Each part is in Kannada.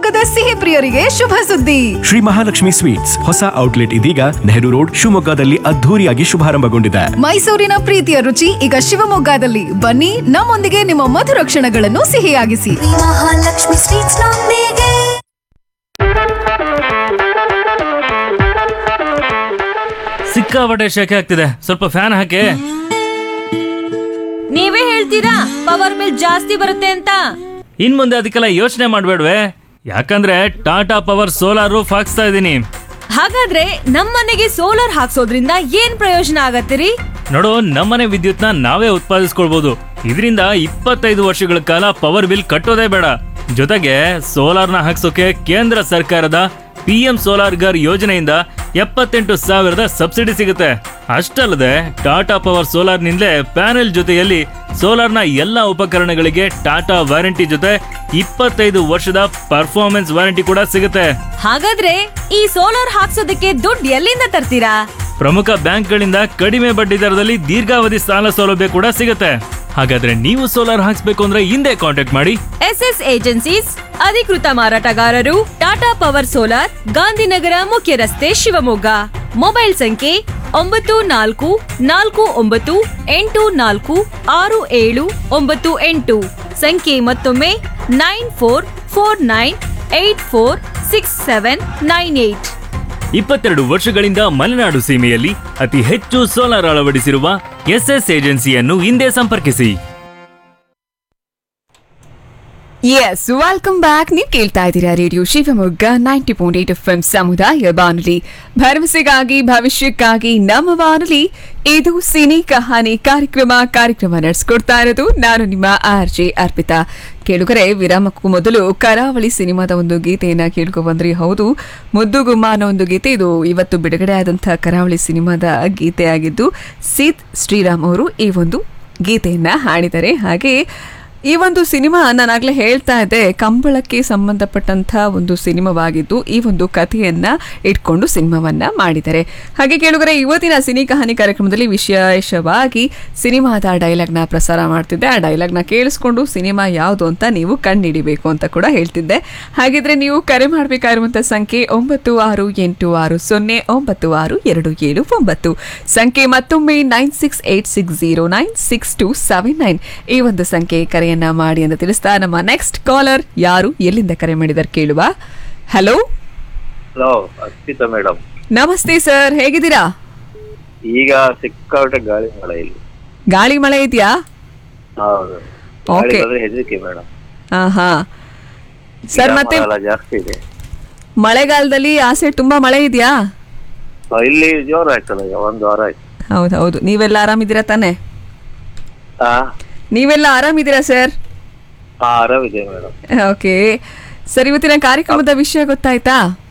ಶಿವಮೊಗ್ಗದ ಸಿಹಿ ಪ್ರಿಯರಿಗೆ ಶುಭ ಸುದ್ದಿ ಶ್ರೀ ಮಹಾಲಕ್ಷ್ಮಿ ಸ್ವೀಟ್ಸ್ ಹೊಸ ಔಟ್ಲೆಟ್ ಇದೀಗ ನೆಹರು ರೋಡ್ ಶಿವಮೊಗ್ಗದಲ್ಲಿ ಅದ್ಧೂರಿಯಾಗಿ ಶುಭಾರಂಭಗೊಂಡಿದೆ ಮೈಸೂರಿನ ಪ್ರೀತಿಯ ರುಚಿ ಈಗ ಶಿವಮೊಗ್ಗದಲ್ಲಿ ಬನ್ನಿ ನಮ್ಮೊಂದಿಗೆ ನಿಮ್ಮ ಮಧುರ ಕ್ಷಣಗಳನ್ನು ಸಿಹಿಯಾಗಿಸಿ ಮಹಾಲಕ್ಷ್ಮಿ ಸ್ವೀಟ್ಸ್ ನೊಂದಿಗೆ ಸಿಕ್ಕಾಪಟ್ಟೆ ಶೆಕೆ ಆಗ್ತಿದೆ ಸ್ವಲ್ಪ ಫ್ಯಾನ್ ಹಾಕಿ ನೀವೇ ಹೇಳ್ತೀರಾ ಪವರ್ ಬಿಲ್ ಜಾಸ್ತಿ ಬರುತ್ತೆ ಅಂತ ಇನ್ ಮುಂದೆ ಅದಕ್ಕೆಲ್ಲ ಯೋಚನೆ ಮಾಡ್ಬೇಡ್ವೆ ಯಾಕಂದ್ರೆ ಟಾಟಾ ಪವರ್ ಸೋಲಾರ್ ರೂಫ್ ಹಾಕ್ಸ್ತಾ ಇದ್ದೀನಿ ಹಾಗಾದ್ರೆ ನಮ್ಮನೆಗೆ ಸೋಲಾರ್ ಹಾಕ್ಸೋದ್ರಿಂದ ಏನ್ ಪ್ರಯೋಜನ ಆಗತ್ತಿರಿ ನೋಡು ನಮ್ಮನೆ ವಿದ್ಯುತ್ನ ನಾವೇ ಉತ್ಪಾದಿಸ್ಕೊಳ್ಬಹುದು ಇದರಿಂದ ಇಪ್ಪತ್ತೈದು ವರ್ಷಗಳ ಕಾಲ ಪವರ್ ಬಿಲ್ ಕಟ್ಟೋದೇ ಬೇಡ ಜೊತೆಗೆ ಸೋಲಾರ್ನ ಹಾಕ್ಸೋಕೆ ಕೇಂದ್ರ ಸರ್ಕಾರದ ಪಿ ಎಂ ಸೋಲಾರ್ ಗರ್ ಯೋಜನೆಯಿಂದ ಎಪ್ಪತ್ತೆಂಟು ಸಾವಿರದ ಸಬ್ಸಿಡಿ ಸಿಗುತ್ತೆ ಅಷ್ಟಲ್ಲದೆ ಟಾಟಾ ಪವರ್ ಸೋಲಾರ್ನಿಂದಲೇ ಪ್ಯಾನೆಲ್ ಜೊತೆಯಲ್ಲಿ ಸೋಲಾರ್ನ ಎಲ್ಲ ಉಪಕರಣಗಳಿಗೆ ಟಾಟಾ ವಾರಂಟಿ ಜೊತೆ ಇಪ್ಪತ್ತೈದು ವರ್ಷದ ಪರ್ಫಾರ್ಮೆನ್ಸ್ ವಾರಂಟಿ ಕೂಡ ಸಿಗುತ್ತೆ ಹಾಗಾದ್ರೆ ಈ ಸೋಲಾರ್ ಹಾಕ್ಸೋದಕ್ಕೆ ದುಡ್ಡು ಎಲ್ಲಿಂದ ತರ್ತೀರಾ ಪ್ರಮುಖ ಬ್ಯಾಂಕ್ಗಳಿಂದ ಕಡಿಮೆ ಬಡ್ಡಿ ದರದಲ್ಲಿ ದೀರ್ಘಾವಧಿ ಸಾಲ ಸೌಲಭ್ಯ ಕೂಡ ಸಿಗುತ್ತೆ ಹಾಗಾದ್ರೆ ನೀವು ಸೋಲಾರ್ ಹಾಕ್ಸ್ಬೇಕು ಅಂದ್ರೆ ಹಿಂದೆ ಕಾಂಟ್ಯಾಕ್ಟ್ ಮಾಡಿ ಎಸ್ ಎಸ್ ಏಜೆನ್ಸೀಸ್ ಅಧಿಕೃತ ಮಾರಾಟಗಾರರು ಟಾಟಾ ಪವರ್ ಸೋಲಾರ್ ಗಾಂಧಿನಗರ ಮುಖ್ಯ ರಸ್ತೆ ಶಿವಮೊಗ್ಗ ಮೊಬೈಲ್ ಸಂಖ್ಯೆ ಒಂಬತ್ತು ನಾಲ್ಕು ನಾಲ್ಕು ಒಂಬತ್ತು ಎಂಟು ನಾಲ್ಕು ಆರು ಏಳು ಒಂಬತ್ತು ಎಂಟು ಸಂಖ್ಯೆ ಮತ್ತೊಮ್ಮೆ nine four four nine eight four six seven nine eight ಇಪ್ಪತ್ತೆರಡು ವರ್ಷಗಳಿಂದ ಮಲೆನಾಡು ಸೀಮೆಯಲ್ಲಿ ಅತಿ ಹೆಚ್ಚು ಸೋಲಾರ್ ಅಳವಡಿಸಿರುವ ಎಸ್ಎಸ್ ಏಜೆನ್ಸಿಯನ್ನು ಹಿಂದೆ ಸಂಪರ್ಕಿಸಿ ಎಸ್ ವೆಲ್ಕಮ್ ಬ್ಯಾಕ್ ನೀವು ಕೇಳ್ತಾ ಇದ್ದೀರಾ radio Shivamogga ninety point eight F M ಸಮುದಾಯ ಬಾನುಲಿ ಭರವಸೆಗಾಗಿ ಭವಿಷ್ಯಕ್ಕಾಗಿ ನಮ್ಮ ಬಾನುಲಿ ಇದು ಸಿನಿ ಕಹಾನಿ ಕಾರ್ಯಕ್ರಮ ಕಾರ್ಯಕ್ರಮ ನಡೆಸ್ಕೊಡ್ತಾ ಇರೋದು ನಾನು ನಿಮ್ಮ ಆರ್ ಜೆ ಅರ್ಪಿತಾ ಕೇಳುಗರೆ ವಿರಾಮಕ್ಕೂ ಮೊದಲು ಕರಾವಳಿ ಸಿನಿಮಾದ ಒಂದು ಗೀತೆಯನ್ನ ಕೇಳ್ಕೊ ಬಂದ್ರಿ ಹೌದು ಮುದ್ದು ಗುಮ್ಮ ಅನ್ನೋ ಒಂದು ಗೀತೆ ಇದು ಇವತ್ತು ಬಿಡುಗಡೆ ಆದಂತಹ ಕರಾವಳಿ ಸಿನಿಮಾದ ಗೀತೆ ಆಗಿದ್ದು ಸಿದ್ ಶ್ರೀರಾಮ್ ಅವರು ಈ ಒಂದು ಗೀತೆಯನ್ನ ಹಾಡಿದ್ದಾರೆ ಹಾಗೆ ಈ ಒಂದು ಸಿನಿಮಾ ನಾನಾಗಲೇ ಹೇಳ್ತಾ ಇದ್ದೆ ಕಂಬಳಕ್ಕೆ ಸಂಬಂಧಪಟ್ಟಂಥ ಒಂದು ಸಿನಿಮಾವಾಗಿದ್ದು ಈ ಒಂದು ಕಥೆಯನ್ನ ಇಟ್ಕೊಂಡು ಸಿನಿಮಾವನ್ನ ಮಾಡಿದ್ದಾರೆ ಹಾಗೆ ಕೇಳುಗರೆ ಇವತ್ತಿನ ಸಿನಿ ಕಹಾನಿ ಕಾರ್ಯಕ್ರಮದಲ್ಲಿ ವಿಶೇಷವಾಗಿ ಸಿನಿಮಾದ ಡೈಲಾಗ್ನ ಪ್ರಸಾರ ಮಾಡ್ತಿದ್ದೆ ಆ ಡೈಲಾಗ್ನ ಕೇಳಿಸ್ಕೊಂಡು ಸಿನಿಮಾ ಯಾವುದು ಅಂತ ನೀವು ಕಂಡುಹಿಡಿಬೇಕು ಅಂತ ಕೂಡ ಹೇಳ್ತಿದ್ದೆ ಹಾಗಿದ್ರೆ ನೀವು ಕರೆ ಮಾಡಬೇಕಾಗಿರುವಂಥ ಸಂಖ್ಯೆ ಒಂಬತ್ತು ಆರು ಎಂಟು ಆರು ಸೊನ್ನೆ ಒಂಬತ್ತು ಆರು ಎರಡು ಏಳು ಒಂಬತ್ತು ಸಂಖ್ಯೆ ಮತ್ತೊಮ್ಮೆ nine six eight six zero nine six two seven nine ಈ ಒಂದು ಸಂಖ್ಯೆ ಕರೆಯನ್ನ ಮಾಡಿ ಅಂತ ತಿಳಿಸ್ತಾ ನಮ್ಮ ನೆಕ್ಸ್ಟ್ ಕಾಲರ್ ಯಾರು ಎಲ್ಲಿಂದ ಕರೆ ಮಾಡಿದಾರೆ ಕೇಳುವ ಹಲೋ ಹಲೋ ಅರ್ಪಿತಾ ಮೇಡಮ್ ನಮಸ್ತೆ ಸರ್ ಹೇಗಿದ್ದೀರಾ ಈಗ ಸಿಕ್ಕಾಪಟ್ಟೆ ಗಾಳಿ ಮಳೆ ಇಲ್ಲಿ ಗಾಳಿ ಮಳೆ ಇದೆಯಾ ಹೌದು ಗಾಳಿ Okay. ಬಂದ್ರೆ ಹೆದರಿಕೆ ಮೇಡಮ್ ಹಾ ಹಾ ಸರ್ ಮತ್ತೆ ಎಲ್ಲ ಜಾಸ್ತಿ ಇದೆ ಮಳೆಗಾಲದಲ್ಲಿ ಆ ಸೈಡ್ ತುಂಬಾ ಮಳೆ ಇದೆಯಾ ಆ, ಇಲ್ಲಿ ಜೋರ ಆಯ್ತಲ್ಲ ಈಗ ಒಂದು ವಾರ ಆಯ್ತು ಹೌದು ಹೌದು ನೀವೆಲ್ಲ ಆರಾಮಿದ್ದೀರಾ ತಾನೆ ಹಾ ನೀವೆಲ್ಲ ಆರಾಮಿದ್ದೀರಾ ಸರ್ ಹಾ ಆರಾಮಿದೆ ಮೇಡಮ್ ಓಕೆ ಸರ್ ಇವತ್ತಿನ ಕಾರ್ಯಕ್ರಮದ ವಿಷಯ ಗೊತ್ತಾಯ್ತಾ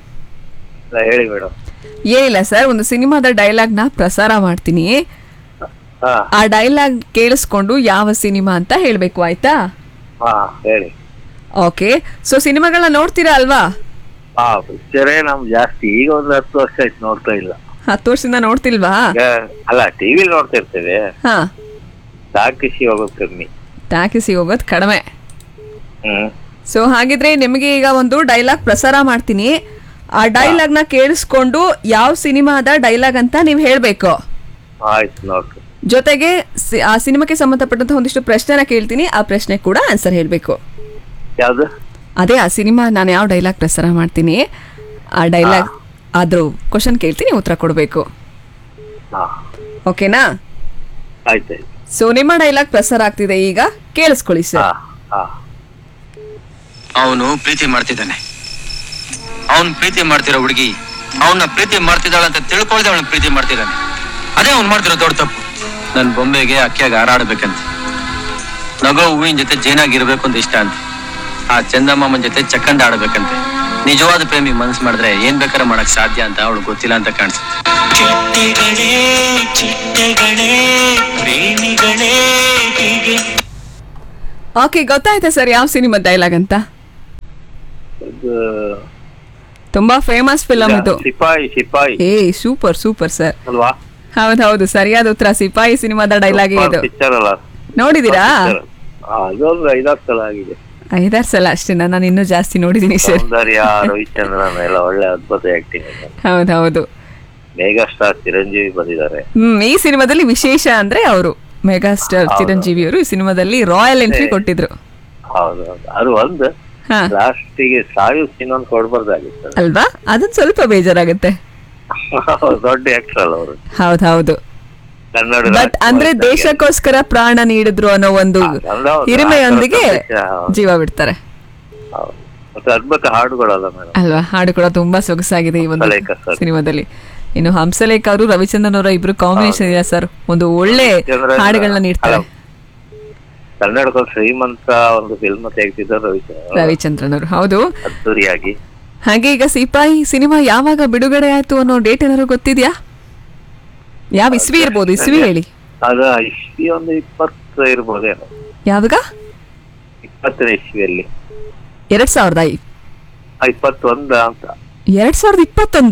ಹೇಳಿ ಮೇಡಮ್ ಏನಿಲ್ಲ ಸರ್ ಒಂದು ಸಿನಿಮಾದ ಡೈಲಾಗ್ನ ಪ್ರಸಾರ ಮಾಡ್ತೀನಿ ಹಾ ಆ ಡೈಲಾಗ್ ಕೇಳಿಸ್ಕೊಂಡು ಯಾವ ಸಿನಿಮಾ ಅಂತ ಹೇಳಬೇಕು ಆಯ್ತಾ ಹಾ ಹೇಳಿ ಓಕೆ ಸೊ ಸಿನಿಮಾಗಳನ್ನ ನೋಡ್ತೀರಾ ಅಲ್ವಾ ಹಾ ಪಿಕ್ಚರೇ ನಮ್ ಜಾಸ್ತಿ ಈಗ ಒಂದು ಹತ್ತು ವರ್ಷ ಆಯ್ತು ನೋಡ್ತಾ ಇಲ್ಲ ಹತ್ತು ವರ್ಷದಿಂದ ನೋಡ್ತಿಲ್ವಾ ಈಗ ಅಲ್ಲ ಟಿವಿಲಿ ನೋಡ್ತಾ ಇರ್ತೇವೆ ಹಾ ಸಾಕಿಸಿ ಹೋಗೋದು ಕಮ್ಮಿ ಟ್ಯಾಕಿಸಿ ಹೋಗೋದು ಕಡಿಮೆ ಹ್ಮ್ ಸೊ ಹಾಗಿದ್ರೆ ನಿಮಗೆ ಈಗ ಒಂದು ಡೈಲಾಗ್ ಪ್ರಸಾರ ಮಾಡ್ತೀನಿ ಆ ಡೈಲಾಗ್ನ ಕೇಳಿಸ್ಕೊಂಡು ಯಾವ ಸಿನಿಮಾದ ಡೈಲಾಗ್ ಅಂತ ನೀವು ಹೇಳಬೇಕು ಆಯ್ತು ನೋಡ್ರಿ ಜೊತೆಗೆ ಸಿ- ಆ ಸಿನಿಮಾಕ್ಕೆ ಸಂಬಂಧಪಟ್ಟಂತ ಒಂದಿಷ್ಟು ಪ್ರಶ್ನೆನ ಕೇಳ್ತೀನಿ ಆ ಪ್ರಶ್ನೆ ಕೂಡ ಆನ್ಸರ್ ಹೇಳಬೇಕು ಯಾವ್ದು ಅದೇ ಆ ಸಿನಿಮಾ ನಾನು ಯಾವ ಡೈಲಾಗ್ ಪ್ರಸಾರ ಮಾಡ್ತೀನಿ ಆ ಡೈಲಾಗ್ ಅದ್ರ ಕ್ವಶನ್ ಕೇಳ್ತೀನಿ ಉತ್ತರ ಕೊಡಬೇಕು ಹಾ ಓಕೆನಾ ಆಯ್ತಾಯ್ತು ಸೊ ನಿಮ್ಮ ಡೈಲಾಗ್ ಪ್ರಸಾರ ಆಗ್ತಿದೆ ಈಗ ಕೇಳಿಸ್ಕೊಳ್ಳಿ ಹಾ ಸರ್ ಹಾ ಅವನು ಪ್ರೀತಿ ಮಾಡ್ತಿದ್ದಾನೆ ಅವನ್ ಪ್ರೀತಿ ಮಾಡ್ತಿರೋ ಹುಡುಗಿ ಅವನ್ನ ಪ್ರೀತಿ ಮಾಡ್ತಿದ್ದಾಳೆ ಅಂತ ತಿಳ್ಕೊಳ್ದೆ ಅವನ ಪ್ರೀತಿ ಮಾಡ್ತಿದ್ದಾನೆ ಅದೇ ಅವ್ನು ಮಾಡ್ತಿರೋ ದೊಡ್ಡ ತಪ್ಪು ನನ್ ಬೊಂಬೆಗೆ ಅಕ್ಕಿಯಾಗಿ ಹಾರಾಡ್ಬೇಕಂತ ನಗೋ ಹೂವಿನ ಜೊತೆ ಜೇನಾಗಿರ್ಬೇಕು ಅಂತ ಇಷ್ಟ ಅಂತ ಆ ಚಂದಮ್ಮನ ಜೊತೆ ಚಕ್ಕಂಡ ಆಡ್ಬೇಕಂತೆ ನಿಜವಾದ ಪ್ರೇಮಿ ಮನ್ಸ್ ಮಾಡಿದ್ರೆ ಏನ್ ಬೇಕಾದ್ರೆ ಮಾಡಕ್ ಸಾಧ್ಯ ಅಂತ ಅವಳು ಗೊತ್ತಿಲ್ಲ ಅಂತ ಕಾಣಿಸುತ್ತೆ ಓಕೆ ಗೊತ್ತಾಯ್ತಾ ಸರ್ ಯಾವ ಸಿನಿಮಾ ಡೈಲಾಗ್ ಅಂತ ಇದು ತುಂಬಾ ಫೇಮಸ್ ಫಿಲಮ್ ಇದು ಸಿಪಾಯಿ ಸಿಪಾಯಿ ಏ ಸೂಪರ್ ಸೂಪರ್ ಸರ್ ಅಲ್ವಾ ಹೌದು ಹೌದು ಸರಿಯಾದ ಉತ್ತರ ಸಿಪಾಯಿ ಸಿನಿಮಾದ ಡೈಲಾಗ್ ಇದು ಪಿಕ್ಚರ್ ಅಲ್ಲ ನೋಡಿದೀರಾ Picture. ಆ, ಇದೊಂದು ಐದಾರು ಸಲ ಆಗಿದೆ ಐದಾರು ಸಲ ಅಷ್ಟೇ ನಾನು ಇನ್ನೂ ಜಾಸ್ತಿ ನೋಡಿದ್ದೀನಿ ಸರ್ ಸೌಂದರ್ಯ ರವಿಚಂದ್ರನ್ ಎಲ್ಲ ಒಳ್ಳೆ ಅದ್ಭುತ ಆಕ್ಟಿಂಗ್ ಹೌದೌದು ಮೇಗಾ ಸ್ಟಾರ್ ಚಿರಂಜೀವಿ ಬಂದಿದ್ದಾರೆ ಹ್ಮ್ ಈ ಸಿನಿಮಾದಲ್ಲಿ ವಿಶೇಷ ಅಂದ್ರೆ ಅವರು ಮೆಗಾಸ್ಟಾರ್ ಚಿರಂಜೀವಿ ಅವರು ಈ ಸಿನಿಮಾದಲ್ಲಿ ರಾಯಲ್ ಎಂಟ್ರಿ ಕೊಟ್ಟಿದ್ರು ಹೌದು ಹೌದು ಅದು ಒಂದು ಹಾ ಲಾಸ್ಟಿಗೆ ಸಾಯು ಸೀನ್ ಒಂದು ಕೊಡ್ಬಾರ್ದಾಗಿತ್ತು ಅಲ್ವಾ ಅದೊಂದು ಸ್ವಲ್ಪ ಬೇಜಾರಾಗುತ್ತೆ ದೊಡ್ಡ ಆಕ್ಟರ್ ಅಲ್ಲ ಅವರು ಹೌದೌದು ಕನ್ನಡ ಬಟ್ ರಾಜ್ಕುಮಾರ್ ಅಂದ್ರೆ ಇದ್ದಂಗೆ. ದೇಶಕ್ಕೋಸ್ಕರ ಪ್ರಾಣ ನೀಡಿದ್ರು ಅನ್ನೋ ಒಂದು ಹೌದು, ಹೌದು. ಹಿರಿಮೆಯೊಂದಿಗೆ ಆ ಥರ ಸಂದೇಶ, ಜೀವ ಬಿಡ್ತಾರೆ ಹೌದು. ಮತ್ತೆ ಅದ್ಭುತ ಹಾಡುಗಳಲ್ಲ ಮೇಡಮ್ ಅಲ್ವಾ ಹಾಡು ಕೂಡ ತುಂಬಾ ಸೊಗಸಾಗಿದೆ ಈ ಒಂದು ಹಂಸಲೇಖ ಸರ್. ಸಿನಿಮಾದಲ್ಲಿ ಇನ್ನು ಹಂಸಲೇಖ ಅವರು ರವಿಚಂದ್ರನ್ ಅವರ ಇಬ್ರು ಕಾಂಬಿನೇಷನ್ ಇದೆ ಸರ್ ಒಂದು ಒಳ್ಳೆ ರವಿಚಂದ್ರನ್ ಹಾಡುಗಳನ್ನ ನೀಡ್ತಾರೆ ಅಲ್ಲ, ಕನ್ನಡದಲ್ಲಿ ಶ್ರೀಮಂತ ಒಂದು ಫಿಲ್ಮ್ ತೆಗೆದಿದ್ದರು ರವಿಚಂದ್ರನ್ ರವಿಚಂದ್ರನ್ ಅವರು ಹೌದು ಅದ್ದೂರಿಯಾಗಿ ಹಾಗೆ ಈಗ ಸಿಪಾಯಿ ಸಿನಿಮಾ ಯಾವಾಗ ಬಿಡುಗಡೆ ಆಯ್ತು ಅನ್ನೋ ಡೇಟ್ ಏನಾದ್ರು ಗೊತ್ತಿದ್ಯಾ ಯಾವ ಇಸ್ವಿ ಇರ್ಬೋದು ಇಸ್ವಿ ಹೇಳಿ ಅದ ಇಸ್ವಿ ಒಂದು ಇಪ್ಪತ್ತು ಇರ್ಬೋದೇನೋ ಯಾವಾಗ ಇಪ್ಪತ್ತನೇ ಇಸ್ವಿಯಲ್ಲಿ ಎರಡ್ ಸಾವಿರದ ಐ- ಆ, ಇಪ್ಪತ್ತೊಂದ ಅಂತ ಎರಡ್ ಸಾವಿರದ ಇಪ್ಪತ್ತೊಂದ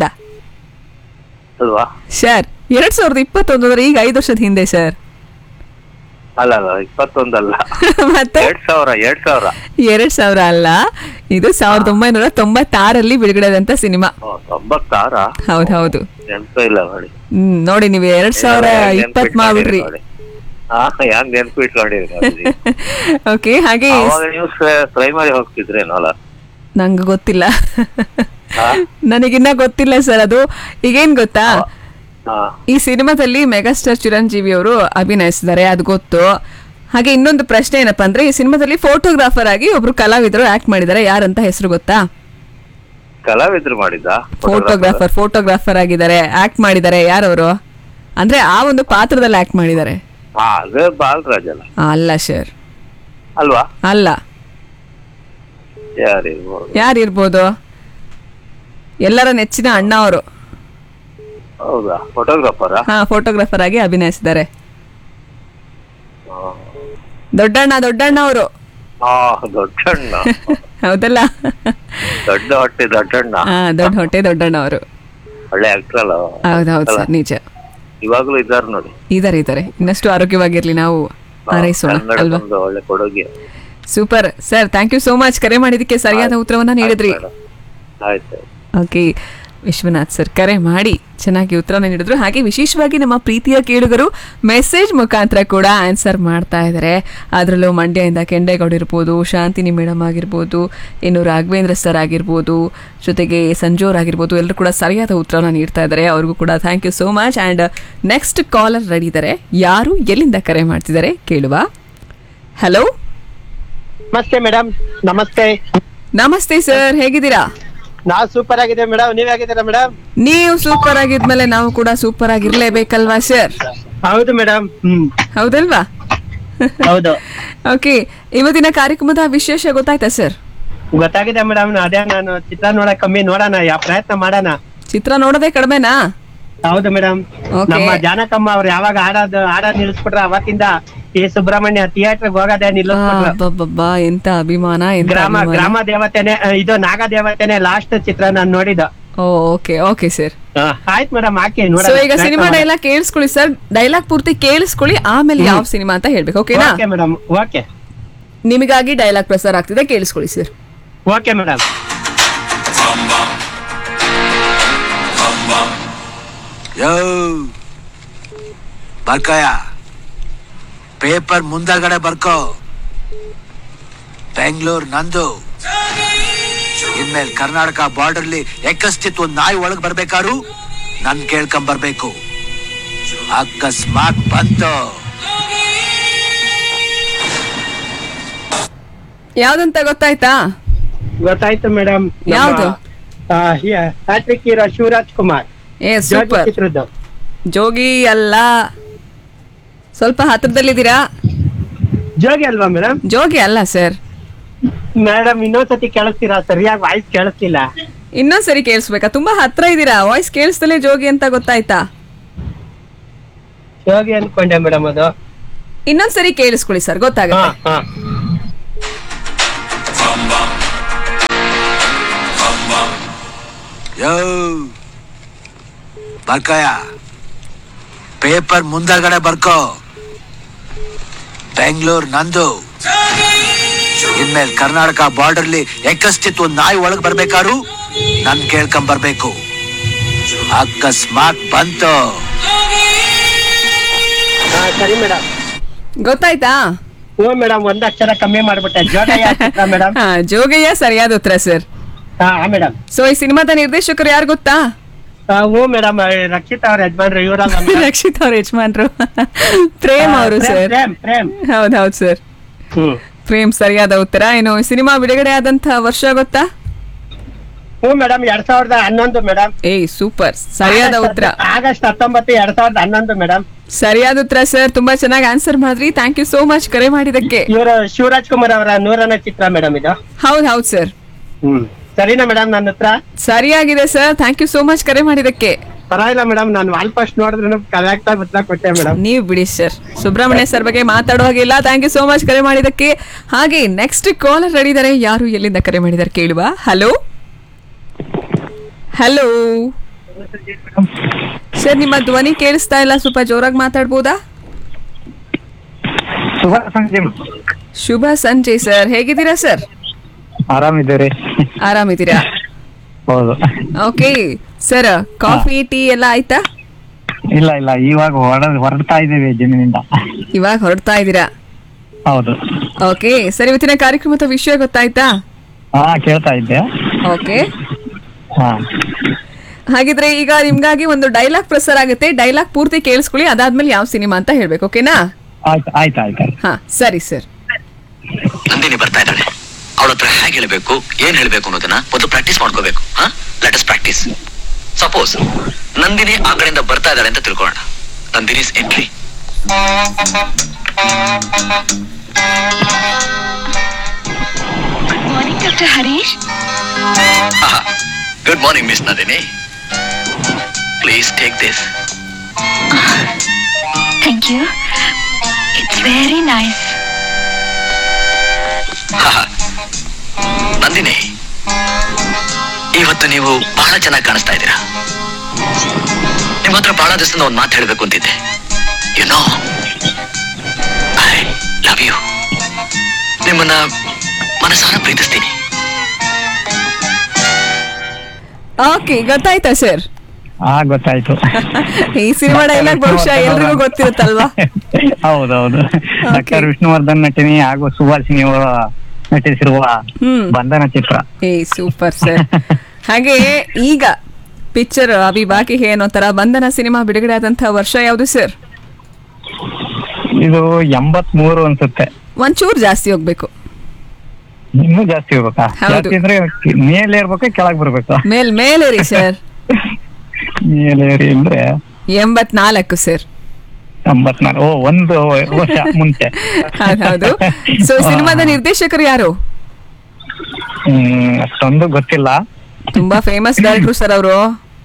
ಅಲ್ವಾ ಸರ್ ಎರಡ್ ಸಾವಿರದ ಇಪ್ಪತ್ತೊಂದು ಅಂದ್ರೆ ಈಗ ಐದು ವರ್ಷದ ಹಿಂದೆ ಸರ್ ಅಲ್ಲ ಅಲ್ಲ ಇಪ್ಪತ್ತೊಂದಲ್ಲ ಮತ್ತೆ ಎರಡ್ ಸಾವಿರ ಎರಡ್ ಸಾವಿರ ಎರಡ್ ಸಾವಿರ ಅಲ್ಲ ಇದು ಸಾವಿರದ ಒಂಬೈನೂರ ತೊಂಬತ್ತಾರಲ್ಲಿ ಬಿಡುಗಡೆ ಆದಂತ ಸಿನಿಮಾ ಓ, ತೊಂಬತ್ತಾರ ಹೌದು ಹೌದು ನೆನಪೇ ಇಲ್ಲ ನೋಡಿ ಹ್ಮ್ ನೋಡಿ ನೀವು ಎರಡ್ ಸಾವಿರ ಹೆಂಗ್ ಇಪ್ಪತ್ ನೆನ್ಪಿಟ್ಕೊಂಡಿರಿ ಮಾಡ್ಬಿಡ್ರಿ ನೋಡಿ. ಹಾ ಹೆಂಗ್ ನೆನ್ಪು ಇಟ್ಕೊಂಡಿರಿ ನೋಡಿ ಓಕೆ ಹಾಗೆ ಅವಾಗ ನೀವು ಪ್ರೈಮರಿ ಹೋಗ್ತಿದ್ರೇನೋ ಅಲ್ಲ ನಂಗೆ ಗೊತ್ತಿಲ್ಲ ಹಾ? ನನಗಿನ್ನ ಗೊತ್ತಿಲ್ಲ ಸರ್ ಅದು ಈಗೇನ್ ಗೊತ್ತಾ ಹಾ ಈ ಸಿನಿಮಾದಲ್ಲಿ ಮೆಗಾಸ್ಟಾರ್ ಚಿರಂಜೀವಿ ಅವರು ಅಭಿನಯಿಸಿದ್ದಾರೆ ಅದು ಗೊತ್ತು ಹಾಗೆ ಇನ್ನೊಂದು ಪ್ರಶ್ನೆ ಏನಪ್ಪಾ ಅಂದ್ರೆ ಈ ಸಿನಿಮಾದಲ್ಲಿ ಫೋಟೋಗ್ರಾಫರ್ ಆಗಿ ಒಬ್ರು ಕಲಾವಿದರು ಆಕ್ಟ್ ಮಾಡಿದ್ದಾರೆ ಯಾರಂತ ಹೆಸರು ಗೊತ್ತಾ ಕಲಾವಿದ್ರು ಮಾಡಿದ್ದ ಫೋಟೋಗ್ರಾಫರ್ ಫೋಟೋಗ್ರಾಫರ್ ಆಗಿದ್ದಾರೆ ಆಕ್ಟ್ ಮಾಡಿದ್ದಾರೆ ಯಾರವರು ಅಂದ್ರೆ ಆ ಒಂದು ಪಾತ್ರದಲ್ಲಿ ಆಕ್ಟ್ ಮಾಡಿದ್ದಾರೆ ಹಾ ಅದೇ ಬಾಲರಾಜ್ ಅಲ್ಲ ಅಲ್ಲ ಸರ್ ಅಲ್ವಾ ಅಲ್ಲ ಯಾರಿರ್ಬೋದು ಯಾರಿರ್ಬೋದು ಎಲ್ಲರ ನೆಚ್ಚಿನ ಅಣ್ಣ ಅವರು ಹೌದಾ ಫೋಟೋಗ್ರಾಫರಾ ಹಾ ಫೋಟೋಗ್ರಾಫರ್ ಆಗಿ ಅಭಿನಯಿಸಿದ್ದಾರೆ ದೊಡ್ಡಣ್ಣ ದೊಡ್ಡಣ್ಣ ಅವರು ಹಾ ದೊಡ್ಡಣ್ಣ ಹೌದಲ್ಲ ದೊಡ್ಡ ಹೊಟ್ಟೆ ದೊಡ್ಡಣ್ಣ ಹಾ ದೊಡ್ಡ ಹೊಟ್ಟೆ ದೊಡ್ಡಣ್ಣ ಅವರು ಒಳ್ಳೆ ಆಕ್ಟರ್ ಅಲ್ಲ ಅವ. ಹೌದೌದು ಅಲ್ಲ? ಸರ್ ನಿಜ ಇವಾಗ್ಲೂ ಇದ್ದಾರೆ ನೋಡಿ ಇದಾರೆ ಇದಾರೆ ಇನ್ನಷ್ಟು ಆರೋಗ್ಯವಾಗಿರ್ಲಿ ನಾವು ಹಾರೈಸೋಣ ಅಲ್ವಾ ಕನ್ನಡದೊಂದು ಒಳ್ಳೆ ಕೊಡುಗೆ super sir thank you so much ಕರೆ ಮಾಡಿದಕ್ಕೆ ಸರಿಯಾದ ಉತ್ತರವನ್ನ ನೀಡಿದ್ರಿ ಆಯ್ತು ಓಕೆ ವಿಶ್ವನಾಥ್ ಸರ್ ಕರೆ ಮಾಡಿ ಚೆನ್ನಾಗಿ ಉತ್ತರನ ನೀಡಿದ್ರು ಹಾಗೆ ವಿಶೇಷವಾಗಿ ನಮ್ಮ ಪ್ರೀತಿಯ ಕೇಳುಗರು ಮೆಸೇಜ್ ಮುಖಾಂತರ ಕೂಡ ಆನ್ಸರ್ ಮಾಡ್ತಾ ಇದ್ದಾರೆ ಅದರಲ್ಲೂ ಮಂಡ್ಯದಿಂದ ಕೆಂಡೇಗೌಡ ಇರ್ಬೋದು ಶಾಂತಿನಿ ಮೇಡಮ್ ಆಗಿರ್ಬೋದು ಇನ್ನು ರಾಘವೇಂದ್ರ ಸರ್ ಆಗಿರ್ಬೋದು ಜೊತೆಗೆ ಸಂಜೋರ್ ಆಗಿರ್ಬೋದು ಎಲ್ಲರೂ ಕೂಡ ಸರಿಯಾದ ಉತ್ತರನ ನೀಡ್ತಾ ಇದ್ದಾರೆ ಅವ್ರಿಗೂ ಕೂಡ thank you so much and next caller ready ಇದ್ದಾರೆ ಯಾರು ಎಲ್ಲಿಂದ ಕರೆ ಮಾಡ್ತಿದ್ದಾರೆ ಕೇಳುವ ಹಲೋ ನಮಸ್ತೆ ಮೇಡಮ್ ನಮಸ್ತೆ ನಮಸ್ತೆ ಸರ್ ಹೇಗಿದ್ದೀರಾ ನಾವ್ ಸೂಪರ್ ಆಗಿದೆ ಮೇಡಮ್ ನೀವ್ ಹೇಗಿದ್ದೀರಾ ಮೇಡಮ್ ನೀವು ಸೂಪರ್ ಆಗಿದ್ಮೇಲೆ ನಾವು ಕೂಡ ಸೂಪರ್ ಆಗಿರ್ಲೇಬೇಕಲ್ವಾ ಸರ್ ಹೌದು ಮೇಡಮ್ ಹ್ಮ್ ಹೌದಲ್ವಾ ಹೌದು ಓಕೆ ಇವತ್ತಿನ ಕಾರ್ಯಕ್ರಮದ ವಿಶೇಷ ಗೊತ್ತಾಯ್ತಾ ಸರ್ ಗೊತ್ತಾಗಿದೆ ಮೇಡಮ್ ಅದೇ ನಾನು ಚಿತ್ರ ನೋಡಕ್ ಕಮ್ಮಿ ನೋಡೋಣ ಯಾ ಪ್ರಯತ್ನ ಮಾಡೋಣ ಚಿತ್ರ ನೋಡೋದೇ ಕಡಿಮೆನಾ ಹೌದು ಮೇಡಮ್ Okay. ನಮ್ಮ ಜಾನಕಮ್ಮ ಅವ್ರು ಯಾವಾಗ ಆಡೋದು ಆಡೋದ್ ನಿಲ್ಸ್ಬಿಟ್ರ ಅವತ್ತಿಂದ ಈ ಸುಬ್ರಹ್ಮಣ್ಯ ಥಿಯೇಟರ್ ಹೋಗೋದೇ ನಿಲ್ಲಿಸ್ಬಿಟ್ರು ಅಬ್ಬಬ್ಬಬ್ಬಾ, ಎಂತ ಅಭಿಮಾನ ಎಂತ ಗ್ರಾಮ ಅಭಿಮಾನ. ಗ್ರಾಮ ದೇವತೆನೆ ಆ, ಇದು ನಾಗ ದೇವತೆನೆ ಲಾಸ್ಟ್ ಚಿತ್ರ ನಾನು ನೋಡಿದ್ದು ಓ ಓಕೆ ಓಕೆ ಸರ್ ಆ, ಆಯ್ತು ಮೇಡಮ್ ಹಾಕಿ ಸೊ ಈಗ ಸಿನಿಮಾ ಡೈಲಾಗ್ ಕೇಳಿಸ್ಕೊಳ್ಳಿ ಸರ್ ಡೈಲಾಗ್ ಪೂರ್ತಿ ಕೇಳಿಸ್ಕೊಳ್ಳಿ ಆಮೇಲೆ ಯಾವ ಸಿನಿಮಾ ಅಂತ ಹೇಳ್ಬೇಕು ಓಕೆನಾ ಓಕೆ ಮೇಡಮ್ ಓಕೆ ನಿಮಗಾಗಿ ಡೈಲಾಗ್ ಪ್ರಸಾರ ಆಗ್ತಿದೆ ಕೇಳಿಸ್ಕೊಳ್ಳಿ ಸರ್ ಓಕೆ ಮೇಡಮ್ ಯೋ ಬರ್ಕಯ ಪೇಪರ್ ಮುಂದಗಡೆ ಬರ್ಕೋ ಬೆಂಗಳೂರು ನಂದು ಇನ್ಮೇಲೆ ಕರ್ನಾಟಕ ಬಾರ್ಡರ್ಲಿ ಎಕ್ಕಸ್ತಿತ್ತು ಒಂದ್ ನಾಯಿ ಒಳಗ್ ಬರ್ಬೇಕಾರು ನನ್ ಕೇಳ್ಕೊಂಡ್ ಬರ್ಬೇಕು ಅಕಸ್ಮಾತ್ ಬಂತು ಯಾವ್ದಂತ ಗೊತ್ತಾಯ್ತಾ ಗೊತ್ತಾಯ್ತು ಮೇಡಮ್ ಯಾವ್ದು? ಹ್ಯಾಟ್ರಿಕ್ ಹೀರೋ ಶಿವರಾಜ್ ಕುಮಾರ್ ಏ ಜೋಗಿ ಸೂಪರ್ ಚಿತ್ರದ್ದು ಜೋಗಿ ಅಲ್ಲ ಸ್ವಲ್ಪ ಹತ್ರದಲ್ಲಿದ್ದೀರಾ ಜೋಗಿ ಅಲ್ವಾ ಮೇಡಮ್ ಜೋಗಿ ಅಲ್ಲ ಸರ್ ಮೇಡಮ್ ಇನ್ನೊಂದ್ಸತಿ ಕೇಳಿಸ್ತೀರಾ ಸರಿಯಾಗಿ ವಾಯ್ಸ್ ಕೇಳಿಸ್ತಿಲ್ಲ ಇನ್ನೊಂದ್ಸರಿ ಕೇಳಿಸ್ಬೇಕಾ ತುಂಬಾ ಹತ್ರ ಇದ್ದೀರಾ ವಾಯ್ಸ್ ಕೇಳಿಸ್ತಲೇ ಜೋಗಿ ಅಂತ ಗೊತ್ತಾಯ್ತಾ ಜೋಗಿ ಅನ್ಕೊಂಡೆ ಮೇಡಮ್ ಅದು ಇನ್ನೊಂದ್ಸರಿ ಕೇಳಿಸ್ಕೊಳ್ಳಿ ಸರ್ ಹಾ ಗೊತ್ತಾಗುತ್ತೆ ಹಾ ಯೋ ಬರ್ಕಯ ಪೇಪರ್ ಮುಂದಗಡೆ ಬರ್ಕೋ ಬೆಂಗಳೂರು ನಂದು ಇನ್ಮೇಲೆ ಕರ್ನಾಟಕ ಬಾರ್ಡರ್ಲಿ ಎಕ್ಕಸ್ತಿತ್ತು ಒಂದ್ ನಾಯಿ ಒಳಗ್ ಬರ್ಬೇಕಾರು ನನ್ ಕೇಳ್ಕೊಂಡ್ ಬರ್ಬೇಕು ಅಕಸ್ಮಾತ್ ಬಂತು ಹಾ ಸರಿ ಮೇಡಮ್ ಗೊತ್ತಾಯ್ತಾ ಹ್ಞೂ ಮೇಡಮ್ ಒಂದ್ ಅಕ್ಷರ ಕಮ್ಮಿ ಮಾಡ್ಬಿಟ್ಟೆ ಜೋಡಯ್ಯ ಚಿತ್ರ ಮೇಡಮ್ ಹಾ ಜೋಗಯ್ಯ ಸರಿಯಾದ ಉತ್ತರ ಸರ್ ಹಾ ಮೇಡಮ್ ಸೊ ಈ ಸಿನಿಮಾದ ನಿರ್ದೇಶಕರು ಯಾರು ಗೊತ್ತಾ ಹ್ಞೂ ಮೇಡಮ್ ರಕ್ಷಿತ್ ಅವ್ರ ಯಜಮಾನ್ರು ಇವರಲ್ಲ ರಕ್ಷಿತ್ ಅವ್ರ ಯಜಮಾನ್ರು ಪ್ರೇಮ್ ಅವರು ಸರ್ ಪ್ರೇಮ್ ಪ್ರೇಮ್ ಹೌದ್ ಹೌದ್ ಸರ್ ಹ್ಮ್ ಪ್ರೇಮ್ ಸರಿಯಾದ ಉತ್ತರ ಇನ್ನು ಈ ಸಿನಿಮಾ ಬಿಡುಗಡೆ ಆದಂತ ವರ್ಷ ಗೊತ್ತಾ ಹ್ಞೂ ಮೇಡಮ್ ಎರಡ್ ಸಾವಿರದ ಹನ್ನೊಂದು ಮೇಡಮ್ ಏಯ್ ಸೂಪರ್ ಸರಿಯಾದ ಉತ್ತರ ಆಗಸ್ಟ್ ಹತ್ತೊಂಬತ್ತು ಎರಡ್ ಸಾವಿರದ ಹನ್ನೊಂದು ಮೇಡಮ್ ಸರಿಯಾದ ಉತ್ತರ ಸರ್ ತುಂಬಾ ಚೆನ್ನಾಗಿ ಆನ್ಸರ್ ಮಾಡಿದ್ರಿ ಥ್ಯಾಂಕ್ ಯು ಸೋ ಮಚ್ ಕರೆ ಮಾಡಿದಕ್ಕೆ ಇವರು ಶಿವರಾಜ್ ಕುಮಾರ್ ಅವರ ನೂರನೇ ಚಿತ್ರ ಮೇಡಮ್ ಇದು ಹೌದ್ ಹೌದ್ ಸರ್ ಹ್ಮ್ ಸರಿನಾ ಮೇಡಮ್ ನನ್ನ ಹತ್ರ ಸರಿಯಾಗಿದೆ sir thank you so much ಕರೆ ಮಾಡಿದಕ್ಕೆ ಪರವಾಗಿಲ್ಲ ಮೇಡಮ್ ನಾನು ವಾಲ್ಪಸ್ಟ್ ನೋಡಿದ್ರು ಕರೆಕ್ಟ್ ಆಗಿ ಉತ್ತರ ಕೊಟ್ಟೆ ಮೇಡಮ್ ನೀವು ಬಿಡಿ ಸರ್ ಸುಬ್ರಹ್ಮಣ್ಯ ಸರ್ ಬಗ್ಗೆ ಮಾತಾಡೋ ಹಾಗಿಲ್ಲ ಥ್ಯಾಂಕ್ ಯು ಸೋ ಮಚ್ ಕರೆ ಮಾಡಿದಕ್ಕೆ ಹಾಗೆ ನೆಕ್ಸ್ಟ್ ಕಾಲರ್ ರೆಡಿ ಇದಾರೆ ಯಾರು ಎಲ್ಲಿಂದ ಕರೆ ಮಾಡಿದಾರೆ ಕೇಳುವ ಹಲೋ ಹಲೋ ಸರ್ ನಿಮ್ಮ ಧ್ವನಿ ಕೇಳಿಸ್ತಾ ಇಲ್ಲ ಸ್ವಲ್ಪ ಜೋರಾಗಿ ಮಾತಾಡ್ಬೋದಾ ಶುಭ ಸಂಜೆ ಶುಭ ಸಂಜೆ ಸರ್ ಹೇಗಿದ್ದೀರಾ ಸರ್ ಆರಾಮಿದ್ದೀರಿ ಆರಾಮಿದ್ದೀರಾ ಹೌದು ಓಕೆ ಸರ್ ಕಾಫಿ ಟೀ ಎಲ್ಲ ಆಯ್ತಾ ಇಲ್ಲ ಇಲ್ಲ ಇವಾಗ ಹೊರ ಹೊರಡ್ತಾ ಇದ್ದೀವಿ ಜಿಮ್ಮಿನಿಂದ ಇವಾಗ ಹೊರಡ್ತಾ ಇದ್ದೀರಾ ಹೌದು ಓಕೆ ಸರ್ ಇವತ್ತಿನ ಕಾರ್ಯಕ್ರಮದ ವಿಷಯ ಗೊತ್ತಾಯ್ತಾ ಹಾ ಕೇಳ್ತಾ ಇದ್ದೆ ಓಕೆ ಹಾ ಹಾಗಿದ್ರೆ ಈಗ ನಿಮ್ಗಾಗಿ ಒಂದು ಡೈಲಾಗ್ ಪ್ರಸಾರ ಆಗುತ್ತೆ ಡೈಲಾಗ್ ಪೂರ್ತಿ ಕೇಳಿಸ್ಕೊಳ್ಳಿ ಅದಾದ್ಮೇಲೆ ಯಾವ ಸಿನಿಮಾ ಅಂತ ಹೇಳ್ಬೇಕು ಓಕೆನಾ ಆಯ್ತು ಆಯ್ತು ಆಯ್ತು ಹಾ ಸರಿ ಸರ್ ನಂದಿನಿ ಬರ್ತಾ ಇದ್ದಾಳೆ ಅವಳ ಹತ್ರ ಹೇಗೆ ಹೇಳ್ಬೇಕು ಏನ್ ಹೇಳ್ಬೇಕು ಅನ್ನೋದನ್ನ ಮೊದಲು ಪ್ರಾಕ್ಟೀಸ್ ಮಾಡ್ಕೋಬೇಕು ಹಾ let us practice suppose Nandini ಆ ಕಡೆಯಿಂದ ಬರ್ತಾ ಇದ್ದಾಳೆ ಅಂತ ತಿಳ್ಕೊಳ್ಳೋಣ Nandini's entry morning doctor Harish good morning miss Nandini please take this thank you it's very nice Nandini ಇವತ್ತು ನೀವು ಬಹಳ ಚೆನ್ನಾಗಿ ಕಾಣಿಸ್ತಾ ಇದ್ದೀರಾ ನಿಮ್ಮ ಹತ್ರ ಬಹಳ ದಿವಸದಿಂದ ಒಂದು ಮಾತು ಹೇಳಬೇಕು ಅಂತಿದ್ದೆ you know I love you ನಿಮ್ಮನ್ನ ಮನಸಾರ ಪ್ರೀತಿಸ್ತೀನಿ ಓಕೆ ಗೊತ್ತಾಯ್ತಾ ಸರ್ ಹಾ ಗೊತ್ತಾಯ್ತು ಈ ಸಿನಿಮಾ ಡೈಲಾಗ್ ಬಹುಶಃ ಎಲ್ರಿಗೂ ಗೊತ್ತಿರುತ್ತಲ್ವಾ ಹೌದೌದು ಡಾಕ್ಟರ್ ವಿಷ್ಣುವರ್ಧನ್ ನಟಿನಿ ಹಾಗೂ ಸುಭಾಷಿನಿ ಅವರು ನಟಿಸಿರುವ ಬಂಧನ ಚಿತ್ರ ಏ ಸೂಪರ್ ಸರ್ ಹಾಗೆ ಈಗ ಪಿಕ್ಚರ್ ಅಭಿ ಬಾಕಿ ಹೇ ಅನ್ನೋ ತರ ಬಂಧನ ಸಿನಿಮಾ ಬಿಡುಗಡೆ ಆದಂತ ವರ್ಷ ಯಾವುದು ಸರ್ ಇದು ಎಂಬತ್ ಮೂರು ಅನ್ಸುತ್ತೆ ಒಂಚೂರು ಜಾಸ್ತಿ ಹೋಗ್ಬೇಕು ಇನ್ನೂ ಜಾಸ್ತಿ ಹೋಗ್ಬೇಕಾ ಹೌದು. ಜಾಸ್ತಿ ಅಂದ್ರೆ ಮೇಲೆ ಇರ್ಬೇಕಾ ಕೆಳಗ್ ಬರ್ಬೇಕಾ ಮೇಲ್ ಮೇಲೆ ರೀ ಸರ್ ಮೇಲೆ ಏರಿ ಅಂದ್ರೆ ಎಂಬತ್ನಾಲ್ಕು ಸರ್ ಎಂಬತ್ನಾಲ್ಕು ಓ ಒಂದು ವರ್ಷ ಮುಂಚೆ ಹೌದು ಸೊ ಸಿನಿಮಾದ ನಿರ್ದೇಶಕರು ಯಾರು ಹ್ಮ್ ಅಷ್ಟೊಂದು ಗೊತ್ತಿಲ್ಲ ತುಂಬಾ ಫೇಮಸ್ ಡೈರೆಕ್ಟರ್ ಸರ್ ಅವರು